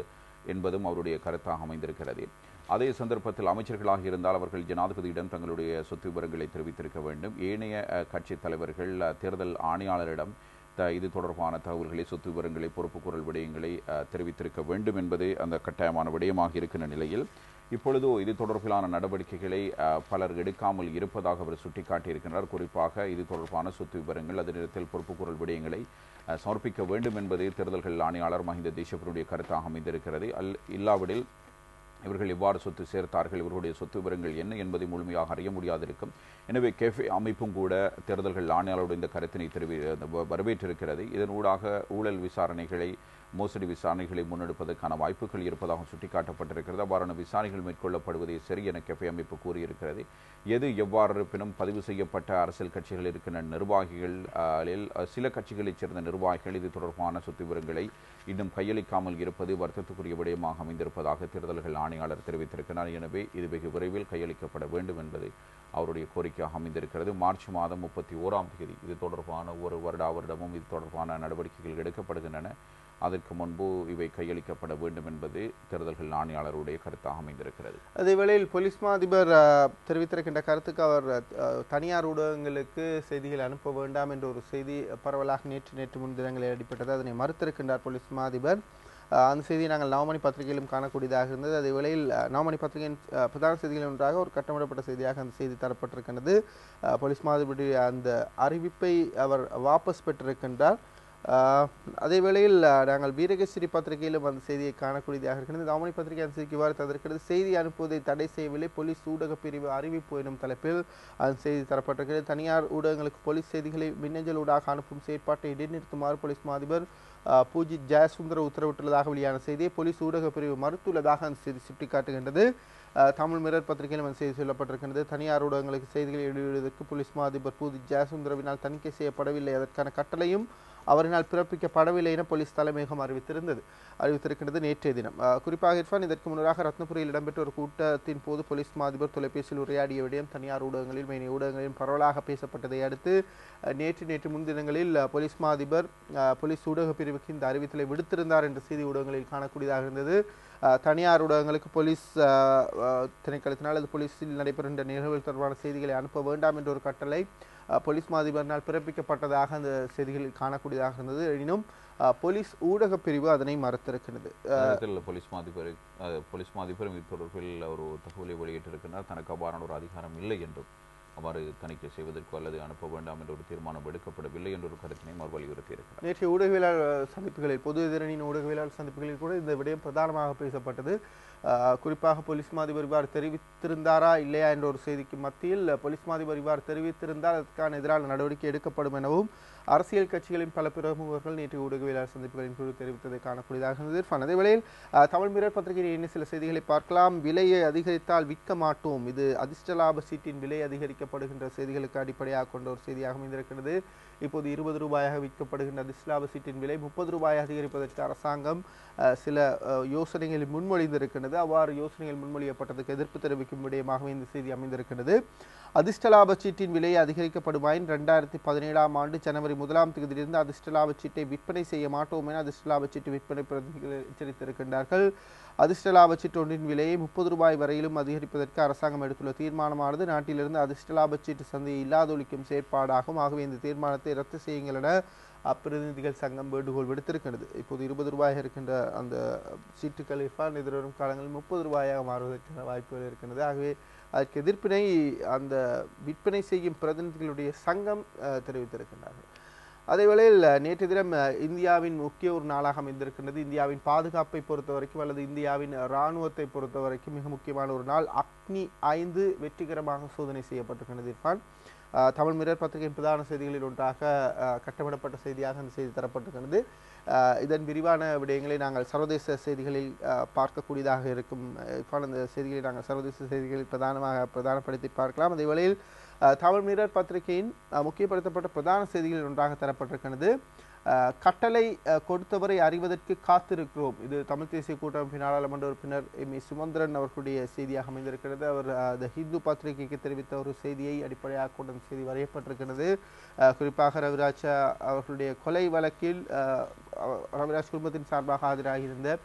என்பதும் அவருடைய கருத்தாக அமைந்திருக்கிறது அதே சந்தர்ப்பத்தில் அமைச்சர்களாக இருந்தால் அவர்கள் ஜனாதிபதியிடம் தங்களுடைய சொத்து விவரங்களை தெரிவித்திருக்க வேண்டும் ஏனைய அஹ், கட்சித் தலைவர்கள் அஹ், தேர்தல் ஆணையாளரிடம் த- இது தொடர்பான தகவல்களை சொத்து விவரங்களை பொறுப்புக்கூறல் விடயங்களை அஹ், தெரிவித்திருக்க வேண்டும் என்பது அந்த கட்டாயமான விடயமாக இருக்கின்ற நிலையில் இப்பொழுதோ இது தொடர்பிலான நடவடிக்கைகளை அஹ், பலர் எடுக்காமல் இருப்பதாக அவர் சுட்டிக்காட்டியிருக்கிறார் குறிப்பாக இது தொடர்பான சொத்து விவரங்கள் அதே நேரத்தில் பொறுப்புக்கூறல் விடயங்களை அஹ், சமர்ப்பிக்க வேண்டும் என்பது தேர்தல்கள் ஆணையாளர் மஹிந்த தேசப்பருடைய கருத்தாக அமைந்திருக்கிறது அல் இல்லாவிடில் இவர்கள் எவ்வாறு சொத்து சேர்த்தார்கள் இவர்களுடைய சொத்து விவரங்கள் என்ன என்பதை முழுமையாக அறிய முடியாதிருக்கும் எனவே கேஃபே அமைப்பும் கூட தேர்தல்கள் ஆணையாளருடைய இந்த கருத்தினை தெரிவி வ- வரவேற்றிருக்கிறது இதன் ஊடாக ஊழல் விசாரணைகளை மோசடி விசாரணைகளை முன்னெடுப்பதற்கான வாய்ப்புகள் இருப்பதாக சுட்டிக்காட்டப்பட்டிருக்கிறது அவ்வாறான விசாரணைகள் மேற்கொள்ளப்படுவதே சரி என கெஃபே அமைப்பு கூறியிருக்கிறது எது எவ்வாறு இருப்பினும் பதிவு செய்யப்பட்ட அரசியல் கட்சிகள் இருக்கின்ற நிர்வாகிகள் அஹ், லில், அஹ், சில கட்சிகளைச் சேர்ந்த நிர்வாகிகள் இது தொடர்பான சொத்து விவரங்களை இன்னும் கையளிக்காமல் இருப்பது வருத்தத்துக்குரிய விடயமாக அமைந்திருப்பதாக தேர்தல்கள் ஆணையாளர் தெரிவித்திருக்கிறார் எனவே இது வெகு விரைவில் கையளிக்கப்பட வேண்டும் என்பது அவருடைய கோரிக்கையாக அமைந்திருக்கிறது மார்ச் மாதம் முப்பத்தி ஓராம் தேதி இது தொடர்பான ஒரு வருடா வருடமும் இது தொடர்பான நடவடிக்கைகள் எடுக்கப்படுகின்றன அதற்கு முன்பு இவை கையளிக்கப்பட வேண்டும் என்பது தேர்தல்கள் ஆணையாளருடைய கருத்தாக அமைந்திருக்கிறது அதே வேளையில் போலீஸ் மா அதிபர் அஹ், தெரிவித்திருக்கின்ற கருத்துக்கு அவர் அஹ், தனியார் ஊடகங்களுக்கு செய்திகள் அனுப்ப வேண்டாம் என்ற ஒரு செய்தி பரவலாக நேற்று நேற்று முன்தினங்களில் அடிப்பட்டது அதனை மறுத்திருக்கின்றார் போலீஸ் மா அதிபர் அஹ், அந்த செய்தியை நாங்கள் நவமணி பத்திரிகையிலும் காணக்கூடியதாக இருந்தது அதே வேளையில் அஹ், நவமணி பத்திரிகையின் அஹ், பிரதான செய்திகளில் ஒன்றாக ஒரு கட்டமிடப்பட்ட செய்தியாக அந்த செய்தி தரப்பட்டிருக்கின்றது அஹ், போலீஸ் மா அதிபருடைய அந்த அறிவிப்பை அவர் வாபஸ் பெற்றிருக்கின்றார் ஆஹ் அதே வேளையில் ஆஹ், நாங்கள் வீரகேசரி பத்திரிகையிலும் அந்த செய்தியை காணக்கூடியதாக இருக்கிறது தாமணி பத்திரிகை அந்த செய்திக்கு இவ்வாறு தந்திருக்கிறது செய்தி அனுப்புவதை தடை செய்யவில்லை போலீஸ் ஊடக பிரிவு அறிவிப்பு எனும் தலைப்பில் அந்த செய்தி தரப்பட்டிருக்கிறது தனியார் ஊடகங்களுக்கு போலீஸ் செய்திகளை மின்னஞ்சல் ஊடாக அனுப்பும் செயற்பாட்டை இடைநிறுத்துமாறு போலீஸ் மா அதிபர் ஆஹ், பூஜித் ஜெயசுந்தர உத்தரவிட்டுள்ளதாக வெளியான செய்தியை போலீஸ் ஊடக பிரிவு மறுத்துள்ளதாக அந்த செய்தி சுட்டிக்காட்டுகின்றது ஆஹ், தமிழ் மிரர் பத்திரிகையிலும் அந்த செய்தி சொல்லப்பட்டிருக்கிறது தனியார் ஊடகங்களுக்கு செய்திகளை வெளியிடுவதற்கு போலீஸ் மா அதிபர் பூஜித் ஜெயசுந்தரவினால் தணிக்கை செய்யப்படவில்லை அதற்கான கட்டளையும் அவரினால் பிறப்பிக்கப்படவில்லை என போலீஸ் தலைமையகம் அறிவித்திருந்தது அறிவித்திருக்கின்றது நேற்றைய தினம் அஹ், குறிப்பாக இர்ஃபான் இதற்கு முன்னதாக ரத்னபுரியில் இடம்பெற்ற ஒரு கூட்டத்தின் போது போலீஸ் மா அதிபர் தொலைபேசியில் உரையாடிய விடயம் தனியார் ஊடகங்களில் மெயின் ஊடகங்களில் பரவலாக பேசப்பட்டதை அடுத்து அஹ், நேற்று நேற்று முன்தினங்களில் அஹ், போலீஸ் மா அதிபர் அஹ், போலீஸ் ஊடக பிரிவுக்கு இந்த அறிவித்தலை விடுத்திருந்தார் என்ற செய்தி ஊடகங்களில் காணக்கூடியதாக இருந்தது அஹ், தனியார் ஊடகங்களுக்கு போலீஸ் அஹ், அஹ், திணைக்களத்தினால் அல்லது போலீஸில் நடைபெறுகின்ற நிகழ்வுகள் தொடர்பான செய்திகளை அனுப்ப வேண்டாம் என்ற ஒரு கட்டளை அஹ், போலீஸ் மாதிபரினால் பிறப்பிக்கப்பட்டதாக அந்த செய்திகளில் காணக்கூடியதாக இருந்தது எனினும் அஹ், போலீஸ் ஊடக பிரிவு அதனை மறுத்திருக்கிறது நேரத்தில் போலீஸ் மாதிபர் அஹ், போலீஸ் மாதிபரும் இது தொடர்பில் ஒரு தகவலை வெளியிட்டிருக்கிறார் தனக்கு அவ்வாறான ஒரு அதிகாரம் இல்லை என்றும் அவ்வாறு தணிக்கை செய்வதற்கோ அல்லது அனுப்ப வேண்டாம் என்ற ஒரு தீர்மானம் எடுக்கப்படவில்லை என்ற ஒரு கருத்தினையும் அவர் வலியுறுத்தியிருக்கிறார் நேற்றைய ஊடகவியலாளர் சந்திப்புகளில் பொது எதிரணியின் ஊடகவியலாளர் சந்திப்புகளில் கூட இந்த விடயம் பிரதானமாக பேசப்பட்டது அஹ், குறிப்பாக போலீஸ் மாதிபர் இவ்வாறு தெரிவித்திருந்தாரா இல்லையா என்ற ஒரு செய்திக்கு மத்தியில் போலீஸ் மாதிபர் இவ்வாறு தெரிவித்திருந்தால் அதற்கான எதிரான நடவடிக்கை எடுக்கப்படும் எனவும் அரசியல் கட்சிகளின் பல பிரமுகர்கள் நேற்று ஊடகவியலாளர் சந்திப்புகளின் போது தெரிவித்ததை காணக்கூடியதாக இருந்தது இர்ஃபான். அதே வேளையில் அஹ், தமிழ் மிரர் பத்திரிகையில் இன்னும் சில செய்திகளை பார்க்கலாம் விலையை அதிகரித்தால் விற்க மாட்டோம் இது அதிர்ஷ்ட லாப சீட்டின் விலை அதிகரிக்கப்படுகின்ற செய்திகளுக்கு அடிப்படையாக கொண்ட ஒரு செய்தியாக அமைந்திருக்கிறது இப்போது இருபது ரூபாயாக விற்கப்படுகின்ற அதிர்ஷ்ட லாப சீட்டின் விலை முப்பது ரூபாய் அதிகரிப்பதற்கு அரசாங்கம் அஹ், சில அஹ், யோசனைகளை முன்மொழிந்திருக்கிறது அவ்வாறு யோசனைகள் முன்மொழியப்பட்டதுக்கு எதிர்ப்பு தெரிவிக்கும் விடயமாகவே இந்த செய்தி அமைந்திருக்கிறது அதிர்ஷ்ட லாப சீட்டின் விலை அதிகரிக்கப்படுமாயின் ரெண்டாயிரத்தி பதினேழாம் ஆண்டு ஜனவரி முதலாம் தேதியிலிருந்து அதிர்ஷ்ட லாப சீட்டை விற்பனை செய்ய மாட்டோம் என அதிர்ஷ்ட லாப சீட்டு விற்பனை பிரதிநிதிகள் எச்சரித்திருக்கின்றார்கள் அதிர்ஷ்ட லாப சீட்டு ஒன்றின் விலையை முப்பது ரூபாய் வரையிலும் அதிகரிப்பதற்கு அரசாங்கம் எடுத்துள்ள தீர்மானமானது நாட்டிலிருந்து அதிர்ஷ்ட லாப சீட்டு சந்தையை இல்லாதொழிக்கும் செயற்பாடாகும் ஆகவே இந்த தீர்மானத்தை ரத்து செய்யுங்கள் என அப்பிரதிநிதிகள் சங்கம் வேண்டுகோள் விடுத்திருக்கிறது இப்போது இருபது ரூபாயாக இருக்கின்ற அந்த சீட்டுகள் இர்ஃபான் எதிர்வரும் காலங்களில் முப்பது ரூபாயாக மாறுவதற்கான வாய்ப்புகள் இருக்கின்றது ஆகவே அதற்கு எதிர்ப்பினை அந்த விற்பனை செய்யும் பிரதிநிதிகளுடைய சங்கம் அஹ், தெரிவித்திருக்கின்றார்கள் அதே வேளையில் அஹ், நேற்று தினம் அஹ், இந்தியாவின் முக்கிய ஒரு நாளாக அமைந்திருக்கின்றது இந்தியாவின் பாதுகாப்பை பொறுத்த வரைக்கும் அல்லது இந்தியாவின் இராணுவத்தை பொறுத்த வரைக்கும் மிக முக்கியமான ஒரு நாள் அக்னி ஐந்து வெற்றிகரமாக சோதனை செய்யப்பட்டிருக்கிறது இர்ஃபான் அஹ், தமிழ் மிரர் பத்திரிகையின் பிரதான செய்திகளில் ஒன்றாக அஹ், கட்டமிடப்பட்ட செய்தியாக அந்த செய்தி தரப்பட்டிருக்கிறது அஹ், இதன் விரிவான விடயங்களை நாங்கள் சர்வதேச செய்திகளில் அஹ், பார்க்கக்கூடியதாக இருக்கும் அஹ், இர்ஃபான் அந்த செய்திகளை நாங்கள் சர்வதேச செய்திகளில் பிரதானமாக பிரதானப்படுத்தி பார்க்கலாம் அதே வேளையில் அஹ், தமிழ் மிரர் பத்திரிகையின் அஹ், முக்கியப்படுத்தப்பட்ட பிரதான செய்திகளில் ஒன்றாக தரப்பட்டிருக்கிறது அஹ், கட்டளை அஹ், கொடுத்தவரை அறிவதற்கு காத்திருக்கிறோம் இது தமிழ் தேசிய கூட்டமைப்பின் நாடாளுமன்ற உறுப்பினர் எம் ஏ சுமந்திரன் அவர்களுடைய செய்தியாக அமைந்திருக்கிறது அவர் அஹ், த ஹிந்து பத்திரிகைக்கு தெரிவித்த ஒரு செய்தியை அடிப்படையாக கொண்ட அந்த செய்தி வரையப்பட்டிருக்கிறது அஹ், குறிப்பாக ரவிராஜ் அவர்களுடைய கொலை வழக்கில் அஹ், அவ- ரவிராஜ் குடும்பத்தின் சார்பாக ஆஜராகியிருந்த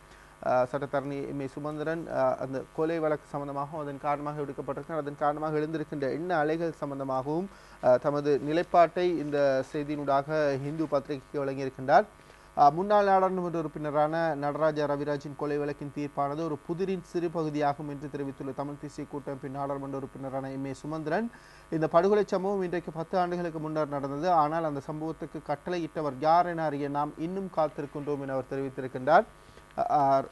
அஹ், சட்டத்தரணி எம் ஏ சுமந்திரன் அஹ், அந்த கொலை வழக்கு சம்பந்தமாகவும் அதன் காரணமாக எடுக்கப்பட்டிருக்கிறார் அதன் காரணமாக எழுந்திருக்கின்ற எண்ண அலைகள் சம்பந்தமாகவும் அஹ், தமது நிலைப்பாட்டை இந்த செய்தியினூடாக இந்து பத்திரிகைக்கு வழங்கியிருக்கின்றார் அஹ், முன்னாள் நாடாளுமன்ற உறுப்பினரான நடராஜா ரவிராஜின் கொலை வழக்கின் தீர்ப்பானது ஒரு புதிரின் சிறு பகுதியாகும் என்று தெரிவித்துள்ள தமிழ் தேசிய கூட்டமைப்பின் நாடாளுமன்ற உறுப்பினரான எம் ஏ சுமந்திரன் இந்த படுகொலை சம்பவம் இன்றைக்கு பத்து ஆண்டுகளுக்கு முன்னர் நடந்தது ஆனால் அந்த சம்பவத்துக்கு கட்டளையிட்டவர் யார் என அறிய நாம் இன்னும் காத்திருக்கின்றோம் என அவர் தெரிவித்திருக்கின்றார் அ- அ-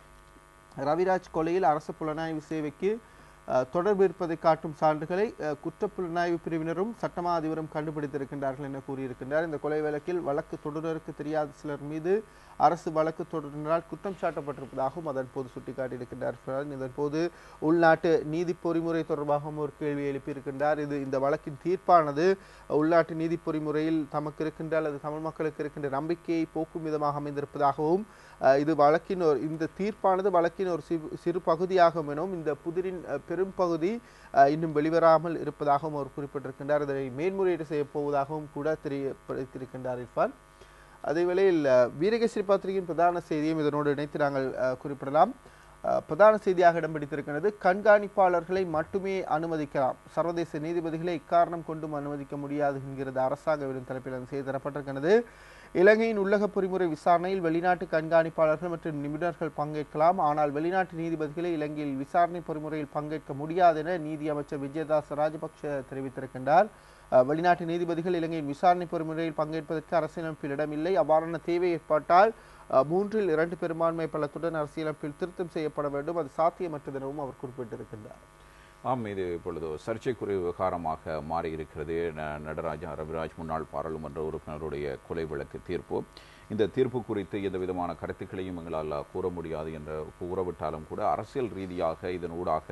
ரவிராஜ் கொலையில் அரசு புலனாய்வு சேவைக்கு அ, தொடர்பு இருப்பதை காட்டும் சான்றுகளை அ, குற்றப் புலனாய்வு பிரிவினரும் சட்டமா அதிபரும் கண்டுபிடித்திருக்கின்றார்கள் என கூறியிருக்கின்றார் இந்த கொலை வழக்கில் வழக்கு தொடருக்கு தெரியாத சிலர் மீது அரசு வழக்கு தொடர்ந்தால் குற்றம் சாட்டப்பட்டிருப்பதாகவும் அதன் போது சுட்டிக்காட்டியிருக்கின்றார் இதன் போது உள்நாட்டு நீதி பொறிமுறை தொடர்பாகவும் ஒரு கேள்வி எழுப்பியிருக்கின்றார் இது இந்த வழக்கின் தீர்ப்பானது உள்நாட்டு நீதி பொறிமுறையில் தமக்கு இருக்கின்ற அல்லது தமிழ் மக்களுக்கு இருக்கின்ற நம்பிக்கையை போக்கும் விதமாக அமைந்திருப்பதாகவும் அஹ், இது வழக்கின் ஒரு இந்த தீர்ப்பானது வழக்கின் ஒரு சிறு சிறு பகுதியாகும் எனவும் இந்த புதிரின் அஹ், பெரும் பகுதி அஹ், இன்னும் வெளிவராமல் இருப்பதாகவும் அவர் குறிப்பிட்டிருக்கின்றார் இதனை மேன்முறையீடு செய்யப் போவதாகவும் கூட தெரியப்படுத்தியிருக்கின்றார் இர்ஃபான் அதே வேளையில் அஹ், வீரகேசரி பத்திரிகையின் பிரதான செய்தியும் இதனோடு இணைத்து நாங்கள் அஹ், குறிப்பிடலாம் அஹ், பிரதான செய்தியாக இடம் பிடித்திருக்கிறது கண்காணிப்பாளர்களை மட்டுமே அனுமதிக்கலாம் சர்வதேச நீதிபதிகளை இக்காரணம் கொண்டும் அனுமதிக்க முடியாது என்கிறது அரசாங்க விடும் தலைப்பில் அந்த செய்தி தரப்பட்டிருக்கிறது இலங்கையின் உள்ளக பொறிமுறை விசாரணையில் வெளிநாட்டு கண்காணிப்பாளர்கள் மற்றும் நிபுணர்கள் பங்கேற்கலாம் ஆனால் வெளிநாட்டு நீதிபதிகளை இலங்கையில் விசாரணை பொறிமுறையில் பங்கேற்க முடியாது என நீதி அமைச்சர் விஜயதாஸ் ராஜபக்ஷ தெரிவித்திருக்கின்றார் அஹ், வெளிநாட்டு நீதிபதிகள் இலங்கையின் விசாரணை பொறிமுறையில் பங்கேற்பதற்கு அரசியலமைப்பில் இடமில்லை அவ்வாறான தேவை ஏற்பட்டால் அஹ், மூன்றில் இரண்டு பெரும்பான்மை பலத்துடன் அரசியலமைப்பில் திருத்தம் செய்யப்பட வேண்டும் அது சாத்தியமற்றது எனவும் அவர் குறிப்பிட்டிருக்கின்றார் ஆம் இது இப்பொழுது சர்ச்சைக்குரிய விவகாரமாக மாறி இருக்கிறது ந- நடராஜா ரவிராஜ் முன்னாள் பாராளுமன்ற உறுப்பினருடைய கொலை வழக்கு தீர்ப்பு இந்த தீர்ப்பு குறித்து எந்த விதமான கருத்துக்களையும் எங்களால் கூற முடியாது என்று கூறவிட்டாலும் கூட அரசியல் ரீதியாக இதன் ஊடாக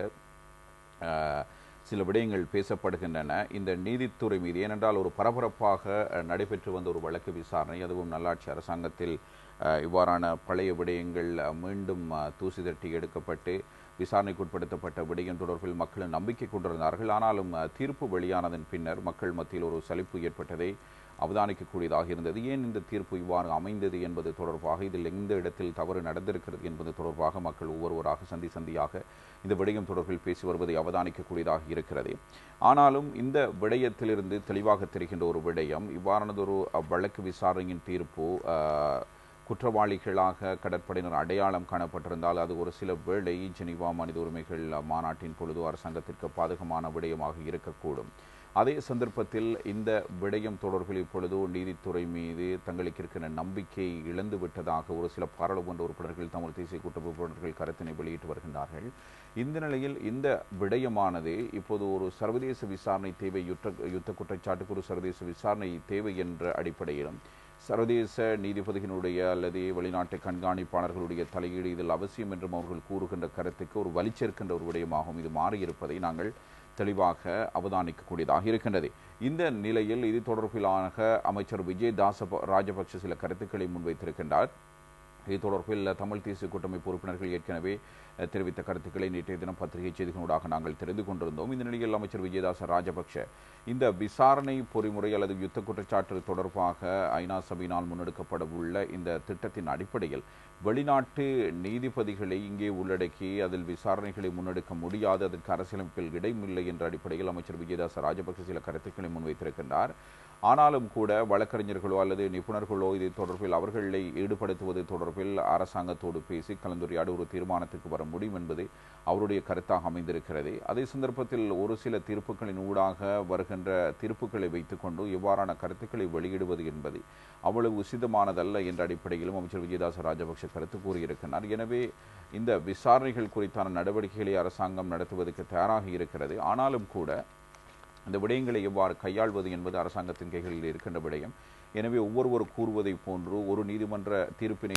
அஹ், சில விடயங்கள் பேசப்படுகின்றன இந்த நீதித்துறை மீது ஏனென்றால் ஒரு பரபரப்பாக அஹ், நடைபெற்று வந்த ஒரு வழக்கு விசாரணை அதுவும் நல்லாட்சி அரசாங்கத்தில் அஹ், இவ்வாறான பழைய விடயங்கள் அஹ், மீண்டும் அஹ், தூசி தட்டி எடுக்கப்பட்டு விசாரணைக்கு உட்படுத்தப்பட்ட விடயம் தொடர்பில் மக்கள் நம்பிக்கை கொண்டிருந்தார்கள் ஆனாலும் அஹ், தீர்ப்பு வெளியானதன் பின்னர் மக்கள் மத்தியில் ஒரு சலிப்பு ஏற்பட்டதை அவதானிக்கக்கூடியதாக இருந்தது ஏன் இந்த தீர்ப்பு இவ்வாறு அமைந்தது என்பது தொடர்பாக இதில் எந்த இடத்தில் தவறு நடந்திருக்கிறது என்பது தொடர்பாக மக்கள் ஒவ்வொருவராக சந்தி சந்தியாக இந்த விடயம் தொடர்பில் பேசி வருவதை அவதானிக்கக்கூடியதாக இருக்கிறது ஆனாலும் இந்த விடயத்திலிருந்து தெளிவாக தெரிகின்ற ஒரு விடயம் இவ்வாறானதொரு அஹ், வழக்கு விசாரணையின் தீர்ப்பு அஹ், குற்றவாளிகளாக கடற்படையினர் அடையாளம் காணப்பட்டிருந்தால் அது ஒரு சில வேளை ஜெனீவா மனித உரிமைகள் மாநாட்டின் பொழுது அரசாங்கத்திற்கு பாதகமான விடயமாக இருக்கக்கூடும் அதே சந்தர்ப்பத்தில் இந்த விடயம் தொடர்பில் இப்பொழுது நீதித்துறை மீது தங்களுக்கு இருக்கிற நம்பிக்கை இழந்து விட்டதாக ஒரு சில பாராளுமன்ற உறுப்பினர்கள் தமிழ் தேசிய கூட்டமைப்பு உறுப்பினர்கள் கருத்தினை வெளியிட்டு வருகின்றார்கள் இந்த நிலையில் இந்த விடயமானது இப்போது ஒரு சர்வதேச விசாரணை தேவை யுத்த யுத்த குற்றச்சாட்டுக்கு ஒரு சர்வதேச விசாரணை தேவை என்ற அடிப்படையிலும் சர்வதேச நீதிபதிகளுடைய அல்லது வெளிநாட்டு கண்காணிப்பாளர்களுடைய தலையீடு இதில் அவசியம் என்றும் அவர்கள் கூறுகின்ற கருத்துக்கு ஒரு வலிச்சேர்க்கின்ற ஒரு விடயமாகவும் இது மாறியிருப்பதை நாங்கள் தெளிவாக அவதானிக்கக்கூடியதாக இருக்கின்றது இந்த நிலையில் இது தொடர்பிலான அமைச்சர் விஜய் தாச ராஜபக்ஷ சில கருத்துக்களை முன்வைத்திருக்கின்றார் இது தொடர்பில் தமிழ் தேசிய கூட்டமைப்பு உறுப்பினர்கள் ஏற்கனவே அஹ், தெரிவித்த கருத்துக்களை நேற்றைய தினம் பத்திரிகை செய்திகளூடாக நாங்கள் தெரிந்து கொண்டிருந்தோம் இந்த நிலையில் அமைச்சர் விஜயதாச ராஜபக்ஷ இந்த விசாரணை பொறிமுறை அல்லது யுத்த குற்றச்சாட்டு தொடர்பாக ஐநா சபையினால் முன்னெடுக்கப்பட உள்ள இந்த திட்டத்தின் அடிப்படையில் வெளிநாட்டு நீதிபதிகளை இங்கே உள்ளடக்கி அதில் விசாரணைகளை முன்னெடுக்க முடியாது அதற்கு அரசியலமைப்பில் இடமில்லை என்ற அடிப்படையில் அமைச்சர் விஜயதாச ராஜபக்ஷ சில கருத்துக்களை முன்வைத்திருக்கின்றார் ஆனாலும் கூட வழக்கறிஞர்களோ அல்லது நிபுணர்களோ இது தொடர்பில் அவர்களை ஈடுபடுத்துவது தொடர்பில் அரசாங்கத்தோடு பேசி கலந்துரையாடி ஒரு தீர்மானத்துக்கு வர முடியும் என்பது அவருடைய கருத்தாக அமைந்திருக்கிறது அதே சந்தர்ப்பத்தில் ஒரு சில தீர்ப்புகளின் ஊடாக வருகின்ற தீர்ப்புகளை வைத்துக்கொண்டு இவ்வாறான கருத்துக்களை வெளியிடுவது என்பது அவ்வளவு உசிதமானதல்ல என்ற அடிப்படையிலும் அமைச்சர் விஜயதாச ராஜபக்ஷ கருத்து கூறியிருக்கிறார் எனவே இந்த விசாரணைகள் குறித்தான நடவடிக்கைகளை அரசாங்கம் நடத்துவதற்கு தயாராக இருக்கிறது ஆனாலும் கூட இந்த விடயங்களை எவ்வாறு கையாள்வது என்பது அரசாங்கத்தின் கைகளில் இருக்கின்ற விடயம் எனவே ஒவ்வொருவர் கூறுவதை போன்று ஒரு நீதிமன்ற தீர்ப்பினை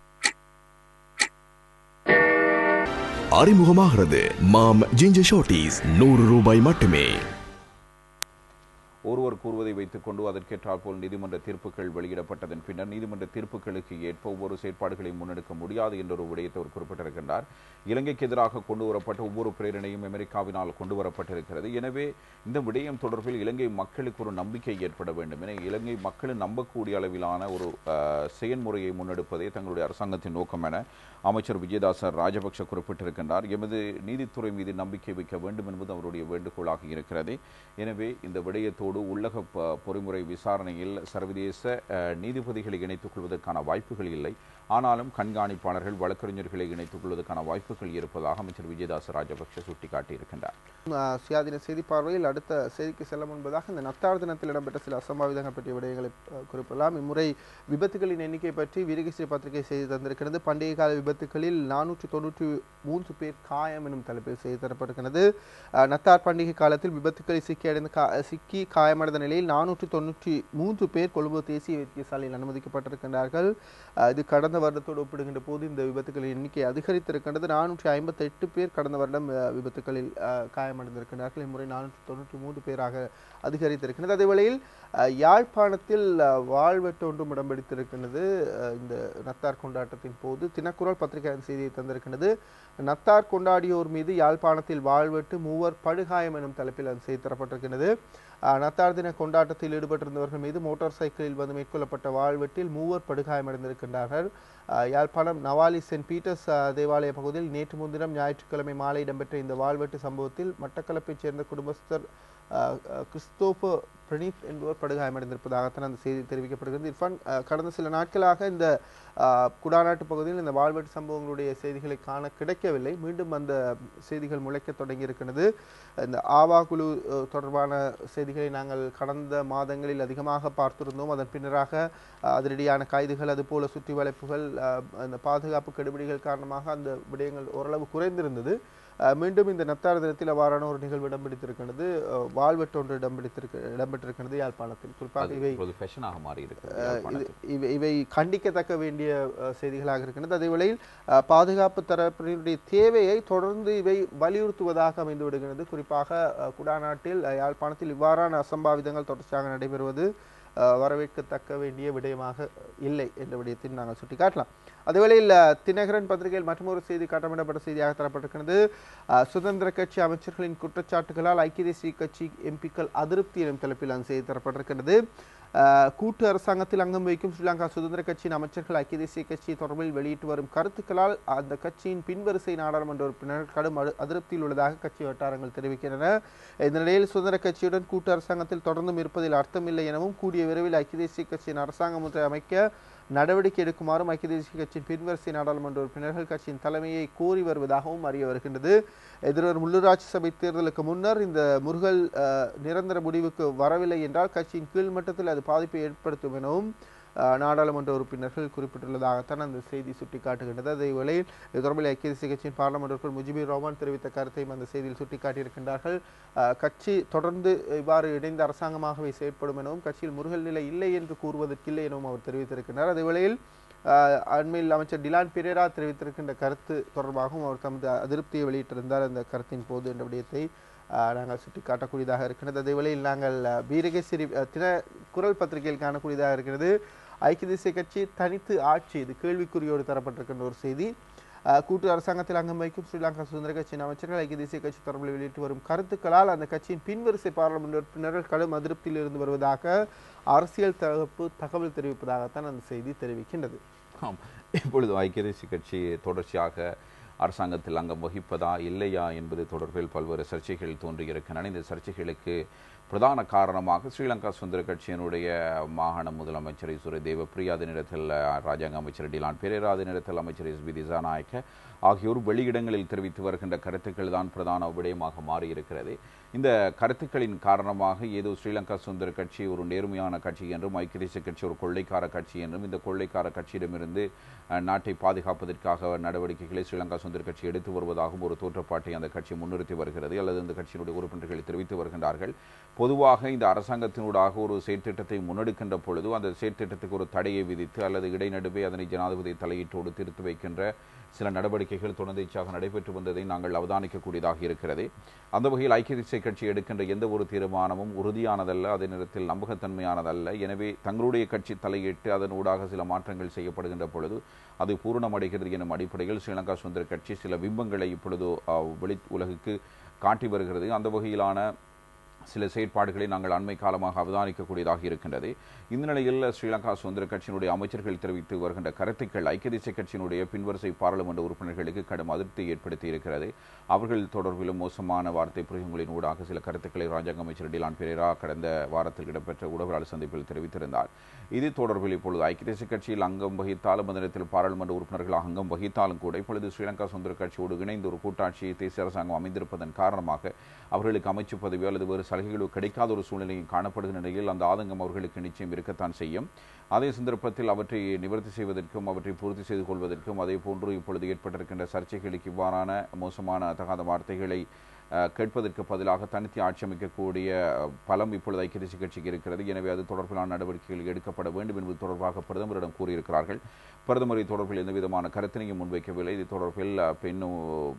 அறிமுகமாகிறது மாம் ஜிஞ்சர் ஷார்ட்டீஸ் நூறு ரூபாய் மட்டுமே ஒருவர் ஒருவர் கூறுவதை வைத்துக் கொண்டு அதற்கேற்றால் போல் நீதிமன்ற தீர்ப்புகள் வெளியிடப்பட்டதன் பின்னர் நீதிமன்ற தீர்ப்புகளுக்கு ஏற்ப ஒவ்வொரு செயற்பாடுகளையும் முன்னெடுக்க முடியாது என்ற ஒரு விடயத்தை அவர் குறிப்பிட்டிருக்கின்றார் இலங்கைக்கு எதிராக கொண்டு வரப்பட்ட ஒவ்வொரு பிரேரணையும் அமெரிக்காவினால் கொண்டு வரப்பட்டிருக்கிறது எனவே இந்த விடயம் தொடர்பில் இலங்கை மக்களுக்கு ஒரு நம்பிக்கை ஏற்பட வேண்டும் என இலங்கை மக்களும் நம்பக்கூடிய அளவிலான ஒரு அஹ், செயன்முறையை முன்னெடுப்பதே தங்களுடைய அரசாங்கத்தின் நோக்கம் என அமைச்சர் விஜயதாச ராஜபக்ஷ குறிப்பிட்டிருக்கின்றார் எமது நீதித்துறை மீது நம்பிக்கை வைக்க வேண்டும் என்பது அவருடைய வேண்டுகோளாக இருக்கிறது எனவே இந்த விடயத்தோடு உள்ளக ப- பொறிமுறை விசாரணையில் சர்வதேச அஹ், நீதிபதிகளை இணைத்துக் கொள்வதற்கான வாய்ப்புகள் இல்லை ஆனாலும் கண்காணிப்பாளர்கள் வழக்கறிஞர்களை இணைத்துக் கொள்வதற்கான வாய்ப்புகள் இருப்பதாக அமைச்சர் விஜயதாச ராஜபக்ஷ சுட்டிக்காட்டியிருக்கின்றார் ஆஹ் சுயாதீன செய்தி பார்வையில் அடுத்த செய்திக்கு செல்ல முன்பதாக இந்த நத்தார் தினத்தில் இடம்பெற்ற சில அசம்பாவிதங்கள் பற்றிய விடயங்களை அஹ், குறிப்பிடலாம் இம்முறை விபத்துகளின் எண்ணிக்கை பற்றி வீரகேசரி பத்திரிகை செய்தி தந்திருக்கிறது பண்டைய கால விபத்துகளில் நானூற்றி தொண்ணூற்றி மூன்று பேர் காயம் எனும் தலைப்பில் செய்தி தரப்பட்டிருக்கிறது அஹ், நத்தார் பண்டிகை காலத்தில் விபத்துகளில் சிக்கி அடைந்த கா சிக்கி காயமடைந்த நிலையில் நானூற்றி தொண்ணூற்றி மூன்று பேர் கொழும்பு தேசிய வைத்தியசாலையில் அனுமதிக்கப்பட்டிருக்கின்றார்கள் அஹ், இது கடந்த வருடத்தோடு ஒப்பிடுகின்ற போது இந்த விபத்துகளின் எண்ணிக்கை அதிகரித்திருக்கின்றது நானூற்றி ஐம்பத்தி எட்டு பேர் கடந்த வருடம் அஹ், விபத்துகளில் அஹ், காயமடைந்திருக்கிறார்கள் இம்முறை நானூற்றி தொண்ணூற்றி மூன்று பேராக அதிகரித்திருக்கிறது அதே வேளையில் அஹ், யாழ்ப்பாணத்தில் அஹ், வாழ்வெட்டு ஒன்றும் இடம் பிடித்திருக்கிறது அஹ், இந்த நத்தார் கொண்டாட்டத்தின் போது தினக்குரல் பத்திரிகை அந்த செய்தியை தந்திருக்கிறது நத்தார் கொண்டாடியோர் மீது யாழ்ப்பாணத்தில் வாழ்வெட்டு மூவர் படுகாயம் எனும் தலைப்பில் அந்த செய்தி தரப்பட்டிருக்கிறது அஹ், நத்தார் தின கொண்டாட்டத்தில் ஈடுபட்டிருந்தவர்கள் மீது மோட்டார் சைக்கிளில் வந்து மேற்கொள்ளப்பட்ட வாழ்வெட்டில் மூவர் படுகாயமடைந்திருக்கின்றார்கள் அஹ், யாழ்ப்பாணம் நவாலி சென்ட் பீட்டர்ஸ் அஹ், தேவாலய பகுதியில் நேற்று முன்தினம் ஞாயிற்றுக்கிழமை மாலை இடம்பெற்ற இந்த வாழ்வெட்டு சம்பவத்தில் மட்டக்களப்பைச் சேர்ந்த குடும்பஸ்தர் அஹ், அஹ், கிறிஸ்தோபர் பிரணீத் என்பவர் படுகாயமடைந்திருப்பதாகத்தான் அந்த செய்தி தெரிவிக்கப்படுகிறது இர்ஃபான் அஹ், கடந்த சில நாட்களாக இந்த அஹ், குடாநாட்டு பகுதியில் இந்த வாழ்வெட்டு சம்பவங்களுடைய செய்திகளை காண கிடைக்கவில்லை மீண்டும் அந்த செய்திகள் முளைக்க தொடங்கி இருக்கிறது இந்த ஆவா குழு அஹ், தொடர்பான செய்திகளை நாங்கள் கடந்த மாதங்களில் அதிகமாக பார்த்திருந்தோம் அதன் பின்னராக அஹ், அதிரடியான கைதுகள் அதுபோல சுற்றி வளைப்புகள் அஹ், அந்த பாதுகாப்பு கெடுபிடிகள் காரணமாக அந்த விடயங்கள் ஓரளவு குறைந்திருந்தது அஹ், மீண்டும் இந்த நத்தார் தினத்தில் அவ்வாறான ஒரு நிகழ்வு இடம் பிடித்திருக்கிறது அஹ், வாழ்வெட்டு ஒன்று இடம் பிடித்திருக்க இடம்பெற்றிருக்கிறது யாழ்ப்பாணத்தில் குறிப்பாக அது இவை இப்போது ஃபேஷனாக மாறி இருக்கிறது இது யாழ்ப்பாணத்தில். இவை இவை கண்டிக்கத்தக்க வேண்டிய அஹ், செய்திகளாக இருக்கின்றது அதே வேளையில் அஹ், பாதுகாப்பு தரப்பினருடைய தேவையை தொடர்ந்து இவை வலியுறுத்துவதாக அமைந்து விடுகிறது குறிப்பாக அஹ், குடாநாட்டில் அஹ், யாழ்ப்பாணத்தில் இவ்வாறான அசம்பாவிதங்கள் தொடர்ச்சியாக நடைபெறுவது அஹ், வரவேற்கத்தக்க வேண்டிய விடயமாக இல்லை என்ற விடயத்தை நாங்கள் சுட்டிக்காட்டலாம் அதேவேளையில் அஹ், தினகரன் பத்திரிகையில் மற்றொரு செய்தி காட்டமிடப்பட்ட செய்தியாக தரப்பட்டிருக்கிறது அஹ், சுதந்திர கட்சி அமைச்சர்களின் குற்றச்சாட்டுகளால் ஐக்கிய தேசிய கட்சி எம்பிக்கள் அதிருப்தி எனும் தலைப்பில் அந்த செய்தி தரப்பட்டிருக்கிறது அஹ், கூட்டு அரசாங்கத்தில் அங்கம் வகிக்கும் ஸ்ரீலங்கா சுதந்திர கட்சியின் அமைச்சர்கள் ஐக்கிய தேசிய கட்சி தொடர்பில் வெளியிட்டு வரும் கருத்துக்களால் அந்த கட்சியின் பின்வரிசை நாடாளுமன்ற உறுப்பினர் கடும் அடு- அதிருப்தியில் உள்ளதாக கட்சி வட்டாரங்கள் தெரிவிக்கின்றன இந்த நிலையில் சுதந்திர கட்சியுடன் கூட்டு அரசாங்கத்தில் தொடர்ந்தும் இருப்பதில் அர்த்தமில்லை எனவும் கூடிய விரைவில் ஐக்கிய தேசிய கட்சியின் அரசாங்கம் ஒன்றை அமைக்க நடவடிக்கை எடுக்குமாறும் ஐக்கிய தேசிய கட்சியின் பின்வரிசை நாடாளுமன்ற உறுப்பினர்கள் கட்சியின் தலைமையை கோரி வருவதாகவும் அறிய வருகின்றது எதிர்வரும் உள்ளூராட்சி சபை தேர்தலுக்கு முன்னர் இந்த முருகல் அஹ், நிரந்தர முடிவுக்கு வரவில்லை என்றால் கட்சியின் கீழ் மட்டத்தில் அது பாதிப்பை ஏற்படுத்தும் எனவும் அஹ், நாடாளுமன்ற உறுப்பினர்கள் குறிப்பிட்டுள்ளதாகத்தான் அந்த செய்தி சுட்டிக்காட்டுகின்றது அதே வேளையில் இது தொடர்பில் ஐக்கிய தேசிய கட்சியின் பார்லமெண்ட் உறுப்பினர் முஜிபுர் ரஹ்மான் தெரிவித்த கருத்தையும் அந்த செய்தியில் சுட்டிக்காட்டியிருக்கின்றார்கள் அஹ், கட்சி தொடர்ந்து இவ்வாறு இணைந்த அரசாங்கமாகவே செயற்படும் எனவும் கட்சியில் முருகல் நிலை இல்லை என்று கூறுவதற்கில்லை எனவும் அவர் தெரிவித்திருக்கின்றார் அதே வேளையில் அஹ், அண்மையில் அமைச்சர் டிலான் பெரேரா தெரிவித்திருக்கின்ற கருத்து தொடர்பாகவும் அவர் தமது அதிருப்தியை வெளியிட்டிருந்தார் அந்த கருத்தின் போது என்ற விடயத்தை அஹ், நாங்கள் சுட்டிக்காட்டக்கூடியதாக இருக்கிறது அதே வேளையில் நாங்கள் அஹ், வீரகேசரி அஹ், தின குரல் பத்திரிகையில் காணக்கூடியதாக இருக்கிறது ஐக்கிய தேசிய கட்சி தனித்து ஆட்சி இது கேள்விக்குறியோடு தரப்பட்டிருக்கின்ற ஒரு செய்தி அஹ், கூட்டு அரசாங்கத்தில் அங்கம் வகிக்கும் ஸ்ரீலங்கா சுதந்திர கட்சியின் அமைச்சர்கள் ஐக்கிய தேசிய கட்சி தொடர்பில் வெளியிட்டு வரும் கருத்துக்களால் அந்த கட்சியின் பின்வரிசை பாராளுமன்ற உறுப்பினர்கள் கடும் அதிருப்தியில் இருந்து வருவதாக அரசியல் தகப்பு தகவல் தெரிவிப்பதாகத்தான் அந்த செய்தி தெரிவிக்கின்றது ஆம் இப்பொழுது ஐக்கிய தேசிய கட்சி தொடர்ச்சியாக அரசாங்கத்தில் அங்கம் வகிப்பதா இல்லையா என்பது தொடர்பில் பல்வேறு சர்ச்சைகள் தோன்றியிருக்கின்றன இந்த சர்ச்சைகளுக்கு பிரதான காரணமாக ஸ்ரீலங்கா சுதந்திர கட்சியினுடைய மாகாண முதலமைச்சர் ஈஸ்வர தேவப்பிரியா அதனிடத்தில் ராஜாங்க அமைச்சர் டிலான் பெரேரா அதனிடத்தில் அமைச்சர் எஸ் பி திசாநாயக்க ஆகியோர் வெளியிடங்களில் தெரிவித்து வருகின்ற கருத்துக்கள் தான் பிரதான விடயமாக மாறியிருக்கிறது இந்த கருத்துக்களின் காரணமாக ஏதோ ஸ்ரீலங்கா சுதந்திர கட்சி ஒரு நேர்மையான கட்சி என்றும் ஐக்கிய தேசிய கட்சி ஒரு கொள்ளைக்கார கட்சி என்றும் இந்த கொள்ளைக்கார கட்சியிடமிருந்து அஹ், நாட்டை பாதுகாப்பதற்காக நடவடிக்கைகளை ஸ்ரீலங்கா சுதந்திர கட்சி எடுத்து வருவதாகவும் ஒரு தோற்றப்பாட்டை அந்த கட்சி முன்னிறுத்தி வருகிறது அல்லது இந்த கட்சியினுடைய உறுப்பினர்கள் தெரிவித்து வருகின்றார்கள் பொதுவாக இந்த அரசாங்கத்தினூடாக ஒரு செயற்திட்டத்தை முன்னெடுக்கின்ற பொழுது அந்த செயற்திட்டத்துக்கு ஒரு தடையை விதித்து அல்லது இடைநடுவே அதனை ஜனாதிபதி தலையீட்டோடு திருத்தி வைக்கின்ற சில நடவடிக்கைகள் தொடர்ந்தீச்சாக நடைபெற்று வந்ததை நாங்கள் அவதானிக்கக்கூடியதாக இருக்கிறது அந்த வகையில் ஐக்கிய தேசிய கட்சி எடுக்கின்ற எந்த ஒரு தீர்மானமும் உறுதியானதல்ல அதே நேரத்தில் நம்பகத்தன்மையானதல்ல எனவே தங்களுடைய கட்சி தலையிட்டு அதன் ஊடாக சில மாற்றங்கள் செய்யப்படுகின்ற பொழுது அது பூரணமடைகிறது எனும் அடிப்படையில் ஸ்ரீலங்கா சுதந்திர கட்சி சில பிம்பங்களை இப்பொழுது அஹ், வெளி உலகுக்கு காட்டி வருகிறது அந்த வகையிலான சில செயற்பாடுகளை நாங்கள் அண்மை காலமாக அவதானிக்கக்கூடியதாக இருக்கின்றது இந்த நிலையில் ஸ்ரீலங்கா சுதந்திர கட்சியினுடைய அமைச்சர்கள் தெரிவித்து வருகின்ற கருத்துக்கள் ஐக்கிய தேசிய கட்சியினுடைய பின்வரிசை பாராளுமன்ற உறுப்பினர்களுக்கு கடும் அதிருப்தியை ஏற்படுத்தி இருக்கிறது அவர்கள் தொடர்பிலும் மோசமான வார்த்தை பிரயோகங்களின் ஊடாக சில கருத்துக்களை ராஜாங்க அமைச்சர் டிலான் பெரேரா கடந்த வாரத்தில் இடம்பெற்ற உடவராளர் சந்திப்பில் தெரிவித்திருந்தார் இது தொடர்பில் இப்பொழுது ஐக்கிய தேசிய கட்சியில் அங்கம் வகித்தாலும் அந்த நேரத்தில் பாராளுமன்ற உறுப்பினர்களாக அங்கம் வகித்தாலும் கூட இப்பொழுது ஸ்ரீலங்கா சுதந்திர கட்சியோடு இணைந்து ஒரு கூட்டாட்சியை தேசிய அரசாங்கம் அமைந்திருப்பதன் காரணமாக அவர்களுக்கு அமைச்சு பதவியோ அல்லது வேறு சலுகைகளோ கிடைக்காத ஒரு சூழ்நிலையும் காணப்படுகிற நிலையில் அந்த ஆதங்கம் அவர்களுக்கு நிச்சயம் இருக்கத்தான் செய்யும் அதே சந்தர்ப்பத்தில் அவற்றை நிவர்த்தி செய்வதற்கும் அவற்றை பூர்த்தி செய்து கொள்வதற்கும் அதே போன்று இப்பொழுது ஏற்பட்டிருக்கின்ற சர்ச்சைகளுக்கு இவ்வாறான மோசமான தகாத வார்த்தைகளை அஹ், கேட்பதற்கு பதிலாக தனித்து ஆட்சி அமைக்கக்கூடிய அஹ், பலம் இப்பொழுது ஐக்கிய தேசிய கட்சிக்கு இருக்கிறது எனவே அது தொடர்பிலான நடவடிக்கைகள் எடுக்கப்பட வேண்டும் என்பது தொடர்பாக பிரதமரிடம் கூறியிருக்கிறார்கள் பிரதமர் இது தொடர்பில் எந்த விதமான கருத்தினையும் முன்வைக்கவில்லை இது தொடர்பில் அஹ், பின்னும்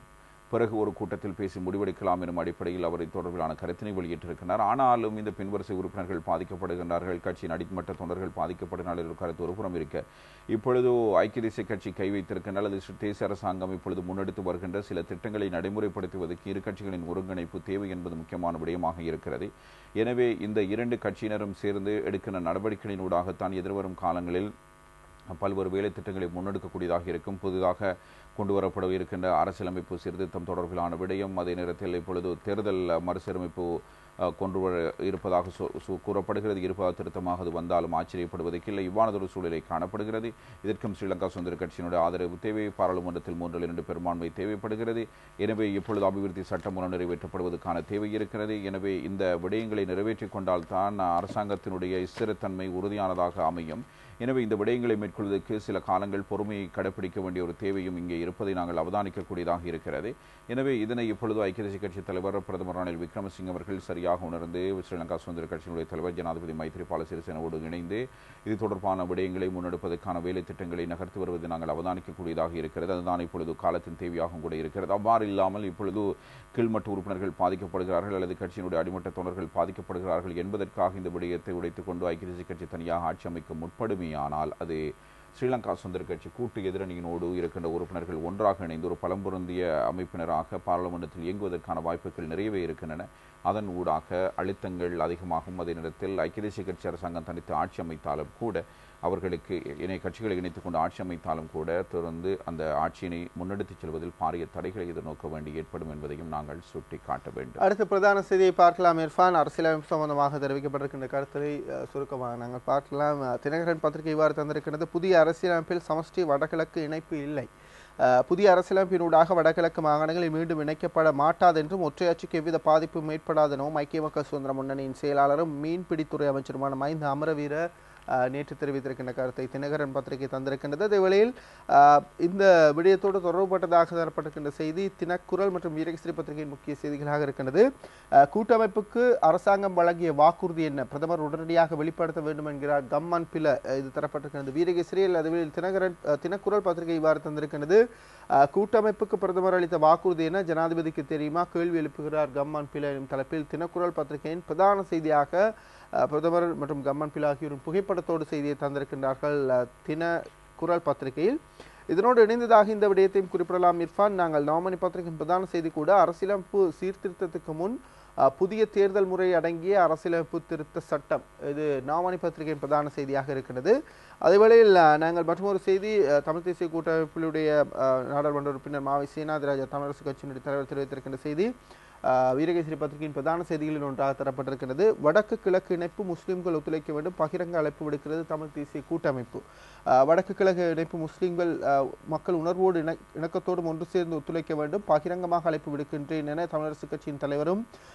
பிறகு ஒரு கூட்டத்தில் பேசி முடிவெடுக்கலாம் எனும் அடிப்படையில் அவர் இது தொடர்பிலான கருத்தினை வெளியிட்டிருக்கிறார் ஆனாலும் இந்த பின்வரிசை உறுப்பினர்கள் பாதிக்கப்படுகின்றார்கள் கட்சியின் அடிமட்ட தொண்டர்கள் பாதிக்கப்படுகிறார்கள் என்ற கருத்து ஒரு புறம் இருக்க இப்பொழுது ஐக்கிய தேசிய கட்சி கை வைத்திருக்கின்ற அல்லது தேசிய அரசாங்கம் இப்பொழுது முன்னெடுத்து வருகின்ற சில திட்டங்களை நடைமுறைப்படுத்துவதற்கு இரு கட்சிகளின் ஒருங்கிணைப்பு தேவை என்பது முக்கியமான விடயமாக இருக்கிறது எனவே இந்த இரண்டு கட்சியினரும் சேர்ந்து எடுக்கின்ற நடவடிக்கைகளினூடாகத்தான் எதிர்வரும் காலங்களில் பல்வேறு வேலை திட்டங்களை முன்னெடுக்கக்கூடியதாக இருக்கும் புதிதாக கொண்டு வரப்பட இருக்கின்ற அரசியலமைப்பு சீர்திருத்தம் தொடர்பிலான விடயம் அதே நேரத்தில் இப்பொழுது தேர்தல் மறுசீரமைப்பு அஹ், கொண்டு வர இருப்பதாக சொ- சொ- கூறப்படுகிறது இருப்பதாக திருத்தமாக அது வந்தாலும் ஆச்சரியப்படுவதற்கு இல்லை இவ்வானதொரு சூழலை காணப்படுகிறது இதற்கும் ஸ்ரீலங்கா சுதந்திர கட்சியினுடைய ஆதரவு தேவை பாராளுமன்றத்தில் மூன்றில் இரண்டு பெரும்பான்மை தேவைப்படுகிறது எனவே இப்பொழுது அபிவிருத்தி சட்டம் மூலம் நிறைவேற்றப்படுவதற்கான தேவை இருக்கிறது எனவே இந்த விடயங்களை நிறைவேற்றிக் கொண்டால்தான் அரசாங்கத்தினுடைய ஸ்திரத்தன்மை உறுதியானதாக அமையும் எனவே இந்த விடயங்களை மேற்கொள்வதற்கு சில காலங்கள் பொறுமையை கடைபிடிக்க வேண்டிய ஒரு தேவையும் இங்கே இருப்பதை நாங்கள் அவதானிக்கக்கூடியதாக இருக்கிறது எனவே இதனை இப்பொழுது ஐக்கிய தேசிய கட்சி தலைவர் பிரதமர் ரணில் விக்ரமசிங்க அவர்கள் சரியாக உணர்ந்து ஸ்ரீலங்கா சுதந்திர கட்சியினுடைய தலைவர் ஜனாதிபதி மைத்ரிபால சிறிசேனவோடு இணைந்து இது தொடர்பான விடயங்களை முன்னெடுப்பதற்கான வேலை திட்டங்களை நகர்த்தி வருவதை நாங்கள் அவதானிக்கக்கூடியதாக இருக்கிறது அதுதான் இப்பொழுது காலத்தின் தேவையாகவும் கூட இருக்கிறது அவ்வாறு இல்லாமல் இப்பொழுது கீழ்மட்ட உறுப்பினர்கள் பாதிக்கப்படுகிறார்கள் அல்லது கட்சியினுடைய அடிமட்ட தொண்டர்கள் பாதிக்கப்படுகிறார்கள் என்பதற்காக இந்த விடயத்தை உடைத்துக் கொண்டு ஐக்கிய தேசிய கட்சி தனியாக ஆட்சி அமைக்க முற்படுமையானால் அது ஸ்ரீலங்கா சுதந்திர கட்சி கூட்டு எதிரணியினோடு இருக்கின்ற உறுப்பினர்கள் ஒன்றாக இணைந்து ஒரு பலம் பொருந்திய அமைப்பினராக பாராளுமன்றத்தில் இயங்குவதற்கான வாய்ப்புகள் நிறையவே இருக்கின்றன அதன் ஊடாக அழுத்தங்கள் அதிகமாகும் அதே நேரத்தில் ஐக்கிய தேசிய கட்சி அரசாங்கம் தனித்து ஆட்சி அமைத்தாலும் கூட அவர்களுக்கு இணை கட்சிகளை இணைத்துக் கொண்டு ஆட்சி அமைத்தாலும் கூட தொடர்ந்து அந்த ஆட்சியினை முன்னெடுத்துச் செல்வதில் பாரிய தடைகளை எதிர்நோக்க வேண்டி ஏற்படும் என்பதையும் நாங்கள் சுட்டிக்காட்ட வேண்டும் அடுத்த பிரதான செய்தியை பார்க்கலாம் இர்ஃபான் அரசியலமைப்பு சம்பந்தமாக தெரிவிக்கப்பட்டிருக்கின்ற கருத்தை அஹ், சுருக்கமாக நாங்கள் பார்க்கலாம் அஹ், தினகரன் பத்திரிகை இவ்வாறு தந்திருக்கிறது புதிய அரசியலமைப்பில் சமஷ்டி வடகிழக்கு இணைப்பு இல்லை அஹ், புதிய அரசியலமைப்பினூடாக வடகிழக்கு மாகாணங்களில் மீண்டும் இணைக்கப்பட மாட்டாது என்றும் ஒற்றையாட்சிக்கு எவ்வித பாதிப்பும் ஏற்படாது எனவும் ஐக்கிய மக்கள் சுதந்திர முன்னணியின் செயலாளரும் மீன்பிடித்துறை அமைச்சருமான மைந்த அமரவீர அஹ், நேற்று தெரிவித்திருக்கின்ற கருத்தை தினகரன் பத்திரிகை தந்திருக்கின்றது அதே வேளையில் அஹ், இந்த விடயத்தோடு தொடர்புபட்டதாக தரப்பட்டிருக்கின்ற செய்தி தினக்குரல் மற்றும் வீரகஸ்ரீ பத்திரிகையின் முக்கிய செய்திகளாக இருக்கின்றது அஹ், கூட்டமைப்புக்கு அரசாங்கம் வழங்கிய வாக்குறுதி என்ன பிரதமர் உடனடியாக வெளிப்படுத்த வேண்டும் என்கிறார் கம்மன் பில அஹ், இது தரப்பட்டிருக்கிறது வீரகேசரியில் அதுவில் தினகரன் அஹ், தினக்குரல் பத்திரிகை இவ்வாறு தந்திருக்கிறது அஹ், கூட்டமைப்புக்கு பிரதமர் அளித்த வாக்குறுதி என்ன ஜனாதிபதிக்கு தெரியுமா கேள்வி எழுப்புகிறார் கம்மான் பில எனும் தலைப்பில் தினக்குரல் பத்திரிகையின் பிரதான செய்தியாக அஹ், பிரதமர் மற்றும் கம்மன் பில ஆகியோரின் புகைப்படத்தோடு செய்தியை தந்திருக்கின்றார்கள் அஹ், தின குரல் பத்திரிகையில் இதனோடு இணைந்ததாக இந்த விடயத்தையும் குறிப்பிடலாம் இர்ஃபான் நாங்கள் நவமணி பத்திரிகையின் பிரதான செய்தி கூட அரசியலமைப்பு சீர்திருத்தத்துக்கு முன் அஹ், புதிய தேர்தல் முறை அடங்கிய அரசியலமைப்பு திருத்த சட்டம் இது நவமணி பத்திரிகையின் பிரதான செய்தியாக இருக்கிறது அதேவேளையில் அஹ், நாங்கள் மற்றொரு செய்தி அஹ், தமிழ் தேசிய கூட்டமைப்பினுடைய அஹ், நாடாளுமன்ற உறுப்பினர் மாவை சீனாதிராஜா தமிழரசு கட்சியினுடைய தலைவர் தெரிவித்திருக்கின்ற செய்தி அஹ், வீரகேசரி பத்திரிகையின் பிரதான செய்திகளில் ஒன்றாக தரப்பட்டிருக்கிறது வடக்கு கிழக்கு இணைப்பு முஸ்லிம்கள் ஒத்துழைக்க வேண்டும் பகிரங்க அழைப்பு விடுக்கிறது தமிழ் தேசிய கூட்டமைப்பு அஹ், வடக்கு கிழக்கு இணைப்பு முஸ்லிம்கள் அஹ், மக்கள் உணர்வோடு இண இணக்கத்தோடும் ஒன்று சேர்ந்து ஒத்துழைக்க வேண்டும் பகிரங்கமாக அழைப்பு விடுக்கின்றேன் என தமிழரசு கட்சியின் தலைவரும்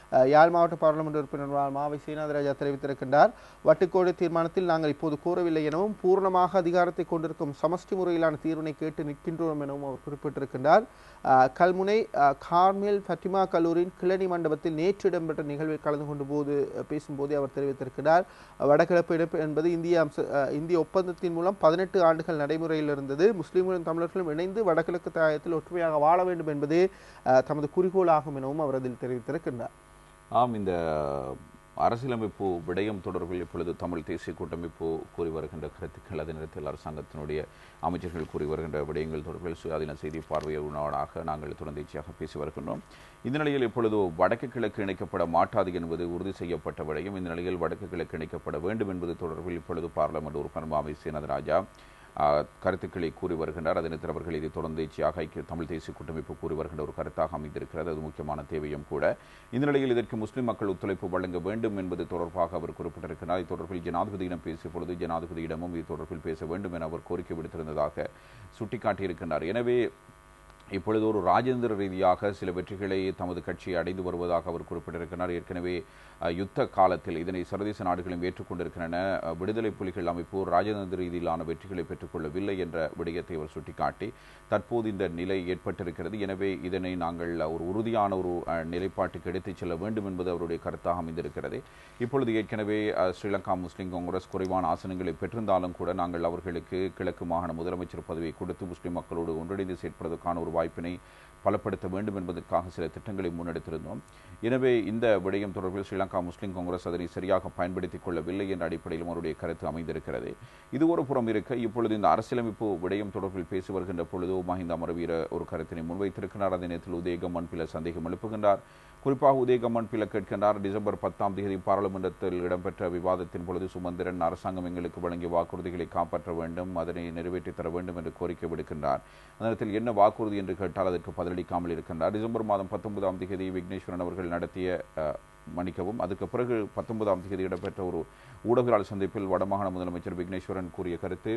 அஹ், யாழ் மாவட்ட பாராளுமன்ற உறுப்பினர் மாவை சீனாதராஜா தெரிவித்திருக்கின்றார் வட்டுக்கோடு தீர்மானத்தில் நாங்கள் இப்போது கூறவில்லை எனவும் பூர்ணமாக அதிகாரத்தை கொண்டிருக்கும் சமஷ்டி முறையிலான தீர்வினை கேட்டு நிற்கின்றோம் எனவும் அவர் குறிப்பிட்டிருக்கின்றார் அஹ், கல்முனை அஹ், கார்மேல் ஃபத்திமா கல்லூரியின் கிளனி மண்டபத்தில் நேற்று இடம்பெற்ற நிகழ்வில் கலந்து கொண்ட போது அஹ், பேசும்போதே அவர் தெரிவித்திருக்கிறார் வடகிழப்பு இணைப்பு என்பது இந்திய அம்ச அஹ், இந்திய ஒப்பந்தத்தின் மூலம் பதினெட்டு ஆண்டுகள் நடைமுறையில் இருந்தது முஸ்லிம்களும் தமிழர்களும் இணைந்து வடகிழக்கு தாயத்தில் ஒற்றுமையாக வாழ வேண்டும் என்பதே அஹ், தமது குறிக்கோளாகும் எனவும் அவர் அதில் தெரிவித்திருக்கின்றார் ஆம் இந்த அரசியலமைப்பு விடயம் தொடர்பில் இப்பொழுது தமிழ் தேசிய கூட்டமைப்பு கூறி வருகின்ற கருத்துக்கள் அதே நேரத்தில் அரசாங்கத்தினுடைய அமைச்சர்கள் கூறி வருகின்ற விடயங்கள் தொடர்பில் சுயாதீன செய்தி பார்வையாளராக நாங்கள் தொடர்ந்தேச்சியாக பேசி வருகின்றோம் இந்த நிலையில் இப்பொழுது வடக்கு கிழக்கு இணைக்கப்பட மாட்டாது என்பது உறுதி செய்யப்பட்ட விடயம் இந்த நிலையில் வடக்கு கிழக்கு இணைக்கப்பட வேண்டும் என்பது தொடர்பில் இப்பொழுது பார்லமெண்ட் உறுப்பினர் மாவை சேனதராஜா ஆஹ், கருத்துக்களை கூறி வருகின்றார் அதனை அவர்கள் இதை தொடர்ந்தேச்சியாக ஐக்கிய தமிழ் தேசிய கூட்டமைப்பு கூறி வருகின்ற ஒரு கருத்தாக அமைந்திருக்கிறது அது முக்கியமான தேவையும் கூட இந்த நிலையில் இதற்கு முஸ்லிம் மக்கள் ஒத்துழைப்பு வழங்க வேண்டும் என்பது தொடர்பாக அவர் குறிப்பிட்டிருக்கிறார் இது தொடர்பில் ஜனாதிபதியிடம் பேசிய பொழுது ஜனாதிபதியிடமும் இது தொடர்பில் பேச வேண்டும் என அவர் கோரிக்கை விடுத்திருந்ததாக சுட்டிக்காட்டியிருக்கின்றார் எனவே இப்பொழுது ஒரு ராஜேந்திர ரீதியாக சில வெற்றிகளை தமது கட்சி அடைந்து வருவதாக அவர் குறிப்பிட்டிருக்கிறார் ஏற்கனவே அஹ், யுத்த காலத்தில் இதனை சர்வதேச நாடுகளும் ஏற்றுக்கொண்டிருக்கின்றன அஹ், விடுதலை புலிகள் அமைப்பு ராஜதந்திர ரீதியிலான வெற்றிகளை பெற்றுக்கொள்ளவில்லை என்ற விடயத்தை அவர் சுட்டிக்காட்டி தற்போது இந்த நிலை ஏற்பட்டிருக்கிறது எனவே இதனை நாங்கள் ஒரு உறுதியான ஒரு அஹ், நிலைப்பாட்டுக்கு எடுத்துச் செல்ல வேண்டும் என்பது அவருடைய கருத்தாக அமைந்திருக்கிறது இப்பொழுது ஏற்கனவே அஹ், ஸ்ரீலங்கா முஸ்லிம் காங்கிரஸ் குறைவான ஆசனங்களை பெற்றிருந்தாலும் கூட நாங்கள் அவர்களுக்கு கிழக்கு மாகாண முதலமைச்சர் பதவியை கொடுத்து முஸ்லிம் மக்களோடு ஒன்றிணைந்து செயற்படுவதற்கான ஒரு வாய்ப்பினை பலப்படுத்த வேண்டும் என்பதற்காக சில திட்டங்களை முன்னெடுத்திருந்தோம் எனவே இந்த விடயம் தொடர்பில் ஸ்ரீலங்கா முஸ்லிம் காங்கிரஸ் அதனை சரியாக பயன்படுத்திக் கொள்ளவில்லை என்ற அடிப்படையிலும் அவருடைய கருத்து அமைந்திருக்கிறது இது ஒரு புறம் இருக்க இப்பொழுது இந்த அரசியலமைப்பு விடயம் தொடர்பில் பேசி வருகின்ற பொழுது மஹிந்த அமரவீர ஒரு கருத்தினை முன்வைத்திருக்கிறார் அதே நேரத்தில் உதயகம்மன் பில சந்தேகம் எழுப்புகின்றார் குறிப்பாக உதயகம்மன் பில கேட்கின்றார் டிசம்பர் பத்தாம் தேதி பாராளுமன்றத்தில் இடம்பெற்ற விவாதத்தின் பொழுது சுமந்திரன் அரசாங்கம் எங்களுக்கு வழங்கிய வாக்குறுதிகளை காப்பாற்ற வேண்டும் அதனை நிறைவேற்றி தர வேண்டும் என்று கோரிக்கை விடுக்கின்றார் அந்த நேரத்தில் என்ன வாக்குறுதி என்று கேட்டால் அதற்கு பதிலளிக்காமல் இருக்கின்றார் டிசம்பர் மாதம் பத்தொன்பதாம் தேதி விக்னேஸ்வரன் அவர்கள் நடத்திய அஹ், மன்னிக்கவும் அதுக்கு பிறகு பத்தொன்பதாம் தேதி இடம்பெற்ற ஒரு ஊடகவியலாளர் சந்திப்பில் வடமாகாண முதலமைச்சர் விக்னேஸ்வரன் கூறிய கருத்து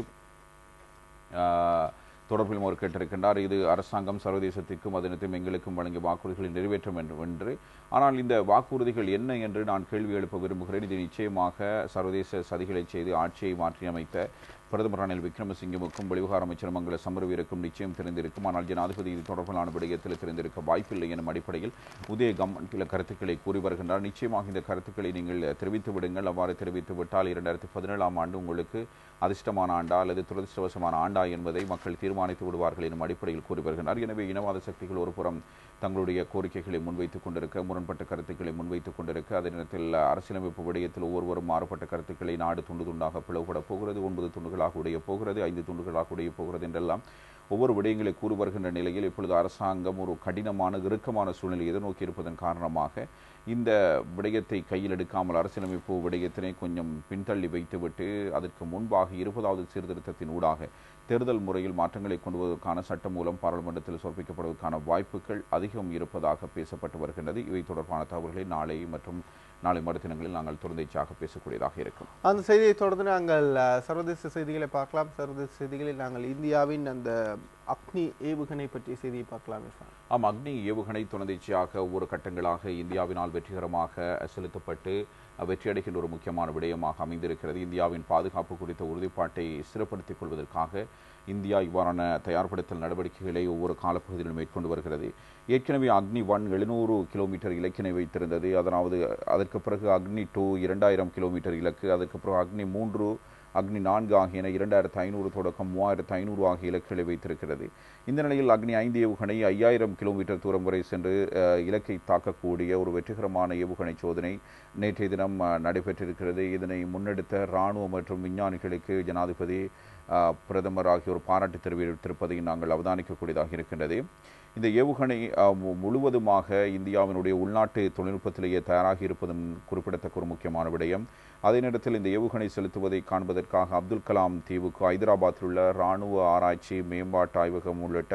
ஆஹ், தொடர்பிலும் அவர் கேட்டிருக்கின்றார் இது அரசாங்கம் சர்வதேசத்திற்கும் அதனத்தையும் எங்களுக்கும் வழங்கிய வாக்குறுதிகளை நிறைவேற்றும் வேண்டும் என்று ஆனால் இந்த வாக்குறுதிகள் என்ன என்று நான் கேள்வி எழுப்ப விரும்புகிறேன் இது நிச்சயமாக சர்வதேச சதிகளை செய்து ஆட்சியை மாற்றியமைத்த பிரதமர் ரணில் விக்ரமசிங்கமுக்கும் வெளிவிவகார அமைச்சர் மங்கள சமரவீருக்கும் நிச்சயம் தெரிந்திருக்கும் ஆனால் ஜனாதிபதி இது தொடர்பிலான விடயத்தில் தெரிந்திருக்க வாய்ப்பில்லை எனும் அடிப்படையில் உதயகம் சில கருத்துக்களை கூறி வருகின்றார் நிச்சயமாக இந்த கருத்துக்களை நீங்கள் தெரிவித்து விடுங்கள் அவ்வாறு தெரிவித்து விட்டால் இரண்டாயிரத்தி பதினேழாம் ஆண்டு உங்களுக்கு அதிர்ஷ்டமான ஆண்டா அல்லது துரதிருஷ்டவசமான ஆண்டா என்பதை மக்கள் தீர்மானித்து விடுவார்கள் எனும் அடிப்படையில் கூறி வருகின்றார் எனவே இனவாத சக்திகள் ஒரு புறம் தங்களுடைய கோரிக்கைகளை முன்வைத்துக் கொண்டிருக்க முரண்பட்ட கருத்துக்களை முன்வைத்துக் கொண்டிருக்க அதே நேரத்தில் அரசியலமைப்பு விடயத்தில் ஒவ்வொருவரும் மாறுபட்ட கருத்துக்களை நாடு துண்டு துண்டாக பிளவுபட போகிறது ஒன்பது துண்டுகளாக உடைய போகிறது ஐந்து துண்டுகளாக உடைய போகிறது என்றெல்லாம் ஒவ்வொரு விடயங்களை கூறி வருகின்ற நிலையில் இப்பொழுது அரசாங்கம் ஒரு கடினமான இறுக்கமான சூழ்நிலை எதிர்நோக்கி இருப்பதன் காரணமாக இந்த விடயத்தை கையில் எடுக்காமல் அரசியலமைப்பு விடயத்தினை கொஞ்சம் பின்தள்ளி வைத்துவிட்டு அதற்கு முன்பாக இருபதாவது சீர்திருத்தத்தின் ஊடாக தேர்தல் முறையில் மாற்றங்களை கொண்டு வருவதற்கான சட்டம் மூலம் பாராளுமன்றத்தில் சமர்ப்பிக்கப்படுவதற்கான வாய்ப்புகள் அதிகம் இருப்பதாக பேசப்பட்டு வருகின்றது இவை தொடர்பான தகவல்களை நாளை மற்றும் நாளை மறுதினங்களில் நாங்கள் தொடர்ந்தேச்சாக பேசக்கூடியதாக இருக்கும் அந்த செய்தியை தொடர்ந்து நாங்கள் அஹ், சர்வதேச செய்திகளை பார்க்கலாம் சர்வதேச செய்திகளில் நாங்கள் இந்தியாவின் அந்த அக்னி ஏவுகணை பற்றிய செய்தியை பார்க்கலாம் இர்ஃபான். ஆம் அக்னி ஏவுகணை தொடர்ந்தேச்சியாக ஒவ்வொரு கட்டங்களாக இந்தியாவினால் வெற்றிகரமாக செலுத்தப்பட்டு வெற்றியடைகின்ற ஒரு முக்கியமான விடயமாக அமைந்திருக்கிறது இந்தியாவின் பாதுகாப்பு குறித்த உறுதிப்பாட்டை ஸ்திரப்படுத்திக் கொள்வதற்காக இந்தியா இவ்வாறான தயார்படுத்தல் நடவடிக்கைகளை ஒவ்வொரு காலப்பகுதியிலும் மேற்கொண்டு வருகிறது ஏற்கனவே அக்னி ஒன் எழுநூறு கிலோமீட்டர் இலக்கினை வைத்திருந்தது அதாவது அதற்கு பிறகு அக்னி டூ இரண்டாயிரம் கிலோமீட்டர் இலக்கு அதற்கு பிறகு அக்னி மூன்று அக்னி நான்கு ஆகியன இரண்டாயிரத்து ஐநூறு தொடக்கம் மூவாயிரத்து ஐநூறு ஆகிய இலக்குகளை வைத்திருக்கிறது இந்த நிலையில் அக்னி ஐந்து ஏவுகணை ஐயாயிரம் கிலோமீட்டர் தூரம் வரை சென்று அஹ், இலக்கை தாக்கக்கூடிய ஒரு வெற்றிகரமான ஏவுகணை சோதனை நேற்றைய தினம் அஹ், நடைபெற்றிருக்கிறது இதனை முன்னெடுத்த இராணுவ மற்றும் விஞ்ஞானிகளுக்கு ஜனாதிபதி அஹ், பிரதமர் ஆகியோர் பாராட்டு தெரிவித்திருப்பதை நாங்கள் அவதானிக்கக்கூடியதாக இருக்கின்றது இந்த ஏவுகணை அஹ், மு- முழுவதுமாக இந்தியாவினுடைய உள்நாட்டு தொழில்நுட்பத்திலேயே தயாராகி இருப்பதும் குறிப்பிடத்தக்க ஒரு முக்கியமான விடயம் அதே நேரத்தில் இந்த ஏவுகணை செலுத்துவதை காண்பதற்காக அப்துல் கலாம் தீவுக்கு ஐதராபாத்தில் உள்ள இராணுவ ஆராய்ச்சி மேம்பாட்டு ஆய்வகம் உள்ளிட்ட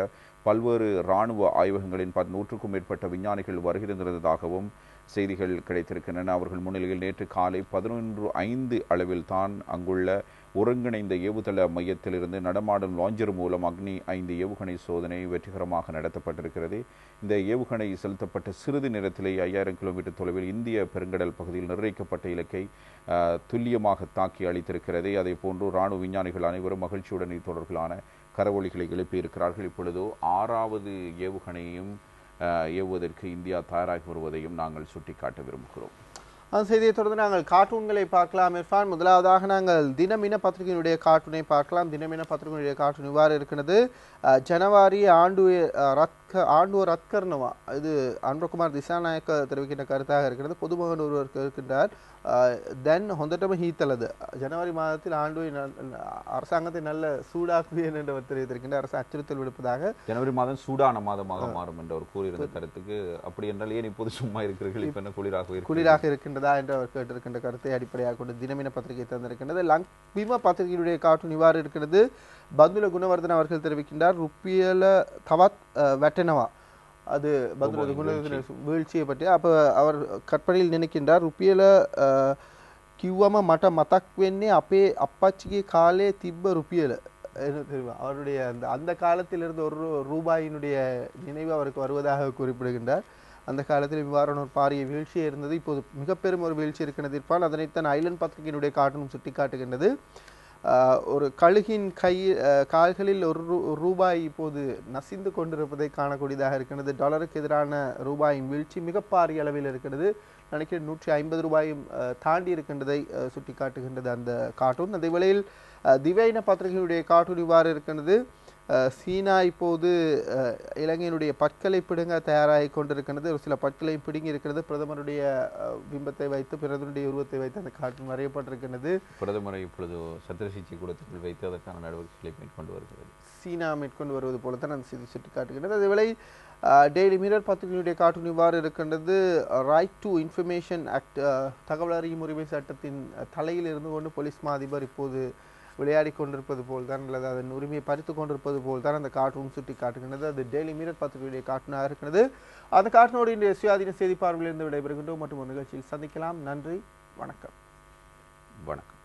பல்வேறு இராணுவ ஆய்வகங்களின் பத் நூற்றுக்கும் மேற்பட்ட விஞ்ஞானிகள் வருகிறதாகவும் செய்திகள் கிடைத்திருக்கின்றன அவர்கள் முன்னிலையில் நேற்று காலை பதினொன்று ஐந்து அளவில் தான் அங்குள்ள ஒருங்கிணைந்த ஏவுதள மையத்திலிருந்து நடமாடும் லாஞ்சர் மூலம் அக்னி ஐந்து ஏவுகணை சோதனை வெற்றிகரமாக நடத்தப்பட்டிருக்கிறது இந்த ஏவுகணை செலுத்தப்பட்ட சிறிது நேரத்திலேயே ஐயாயிரம் கிலோமீட்டர் தொலைவில் இந்திய பெருங்கடல் பகுதியில் நிர்ணயிக்கப்பட்ட இலக்கை அஹ், துல்லியமாக தாக்கி அளித்திருக்கிறது அதே போன்று இராணுவ விஞ்ஞானிகள் அனைவரும் மகிழ்ச்சியுடன் இது தொடர்பிலான கரவொலிகளை எழுப்பியிருக்கிறார்கள் இப்பொழுது ஆறாவது ஏவுகணையும் அஹ், ஏவுவதற்கு இந்தியா தயாராகி வருவதையும் நாங்கள் சுட்டிக்காட்ட விரும்புகிறோம் அந்த செய்தியை தொடர்ந்து நாங்கள் கார்ட்டூன்களை பார்க்கலாம் இர்ஃபான் முதலாவதாக நாங்கள் தினமின பத்திரிகையினுடைய கார்ட்டூனை பார்க்கலாம் தினமின பத்திரிகையினுடைய கார்ட்டூன் இவ்வாறு இருக்கிறது அஹ், ஜனவரி ஆண்டு அஹ், ரத்க ஆண்டு ரத்கர்ணவா இது அன்பகுமார் திசாநாயக்க தெரிவிக்கின்ற கருத்தாக இருக்கிறது பொதுமகன் ஒருவர் இருக்கின்றார் தென் ஹொந்தட்டம ஹீத்தலது ஜனவரி மாதத்தில் ஆண்டு அரசாங்கத்தை நல்ல சூடாக்குவேன் என்று அவர் தெரிவித்திருக்கின்ற அரசு அச்சுறுத்தல் விடுப்பதாக ஜனவரி மாதம் சூடான மாதமாக மாறும் என்று அவர் கூறியிருந்த கருத்துக்கு அப்படி என்றால் ஏன் இப்போது சும்மா இருக்கிறீர்கள் இப்ப என்ன குளிராக இருக்கு குளிராக இருக்கின்றதா என்று அவர் கேட்டிருக்கின்ற கருத்தை அடிப்படையாக கொண்டு தினமின பத்திரிகை தந்திருக்கின்றது லங் பீமா பத்திரிகையுடைய கார்ட்டூன் இவ்வாறு இருக்கிறது பந்துல குணவர்தன் அவர்கள் தெரிவிக்கின்றார் ருப்பியல தவத் அஹ், வெட்டனவா அது பந்துல ரூபாயின் குணவர்தன வீழ்ச்சியை பற்றி அப்ப அவர் கற்பனையில் நினைக்கின்றார் ருப்பியல அஹ், කිව්වම මට මතක් වෙන්නේ අපේ අපච්චිගේ කාලේ තිබ්බ ருப்பியல என்ன தெரியுமா அவருடைய அந்த அந்த காலத்தில் இருந்த ஒரு ரூ- ரூபாயினுடைய நினைவு அவருக்கு வருவதாக குறிப்பிடுகின்றார் அந்த காலத்தில் இவ்வாறான ஒரு பாரிய வீழ்ச்சி இருந்தது இப்போது மிக பெரும் ஒரு வீழ்ச்சி இருக்கிறது இருப்பால் அதனைத்தான் ஐலண்ட் பத்திரிகையினுடைய காட்டணும் சுட்டிக்காட்டுகின்றது ஆஹ், ஒரு கழுகின் கை ஆஹ், கால்களில் ஒரு ரூ- ஒரு ரூபாய் இப்போது நசிந்து கொண்டிருப்பதை காணக்கூடியதாக இருக்கிறது டாலருக்கு எதிரான ரூபாயின் வீழ்ச்சி மிக பாரிய அளவில் இருக்கிறது நினைக்கிறேன் நூற்றி ஐம்பது ரூபாயும் ஆஹ், தாண்டி இருக்கின்றதை ஆஹ், சுட்டிக்காட்டுகின்றது அந்த கார்ட்டூன் அதே வேளையில் ஆஹ், திவைன பத்திரிகையுடைய கார்ட்டூன் இவ்வாறு இருக்கின்றது ஆஹ், சீனா இப்போது ஆஹ், இலங்கையினுடைய பற்களை பிடுங்க தயாராகி கொண்டிருக்கின்றது ஒரு சில பற்களை பிடுங்கி இருக்கிறது பிரதமருடைய ஆஹ், பிம்பத்தை வைத்து பிரதமருடைய உருவத்தை வைத்து அந்த கார்ட்டூன் வரையப்பட்டிருக்கின்றது பிரதமரை இப்பொழுது சத்திர சிகிச்சை கூடத்தில் வைத்து அதற்கான நடவடிக்கைகளை மேற்கொண்டு வருகிறது சீனா மேற்கொண்டு வருவது போல தான் அந்த செய்தி சுட்டி காட்டுகின்றது அதேவேளை டெய்லி மிரர் பத்திரிகையுடைய கார்ட்டூன் இவ்வாறு இருக்கின்றது ரைட் டு இன்ஃபர்மேஷன் ஆக்ட் தகவல் அறியும் உரிமை சட்டத்தின் அஹ், தலையில் இருந்து கொண்டு போலீஸ் மா அதிபர் இப்போது விளையாடி கொண்டிருப்பது போல் தான் அல்லது அதன் உரிமையை பறித்து கொண்டிருப்பது போல் தான் அந்த கார்ட்டூன் சுட்டி காட்டுகின்றது அது டெய்லி மிரர் பத்திரிகையுடைய கார்ட்டூனாக இருக்கிறது அந்த கார்ட்டூனோடு இன்றைய சுயாதீன செய்தி பார்வையிலிருந்து விடைபெறுகின்றோம் மற்றும் ஒரு நிகழ்ச்சியில் சந்திக்கலாம் நன்றி வணக்கம் வணக்கம்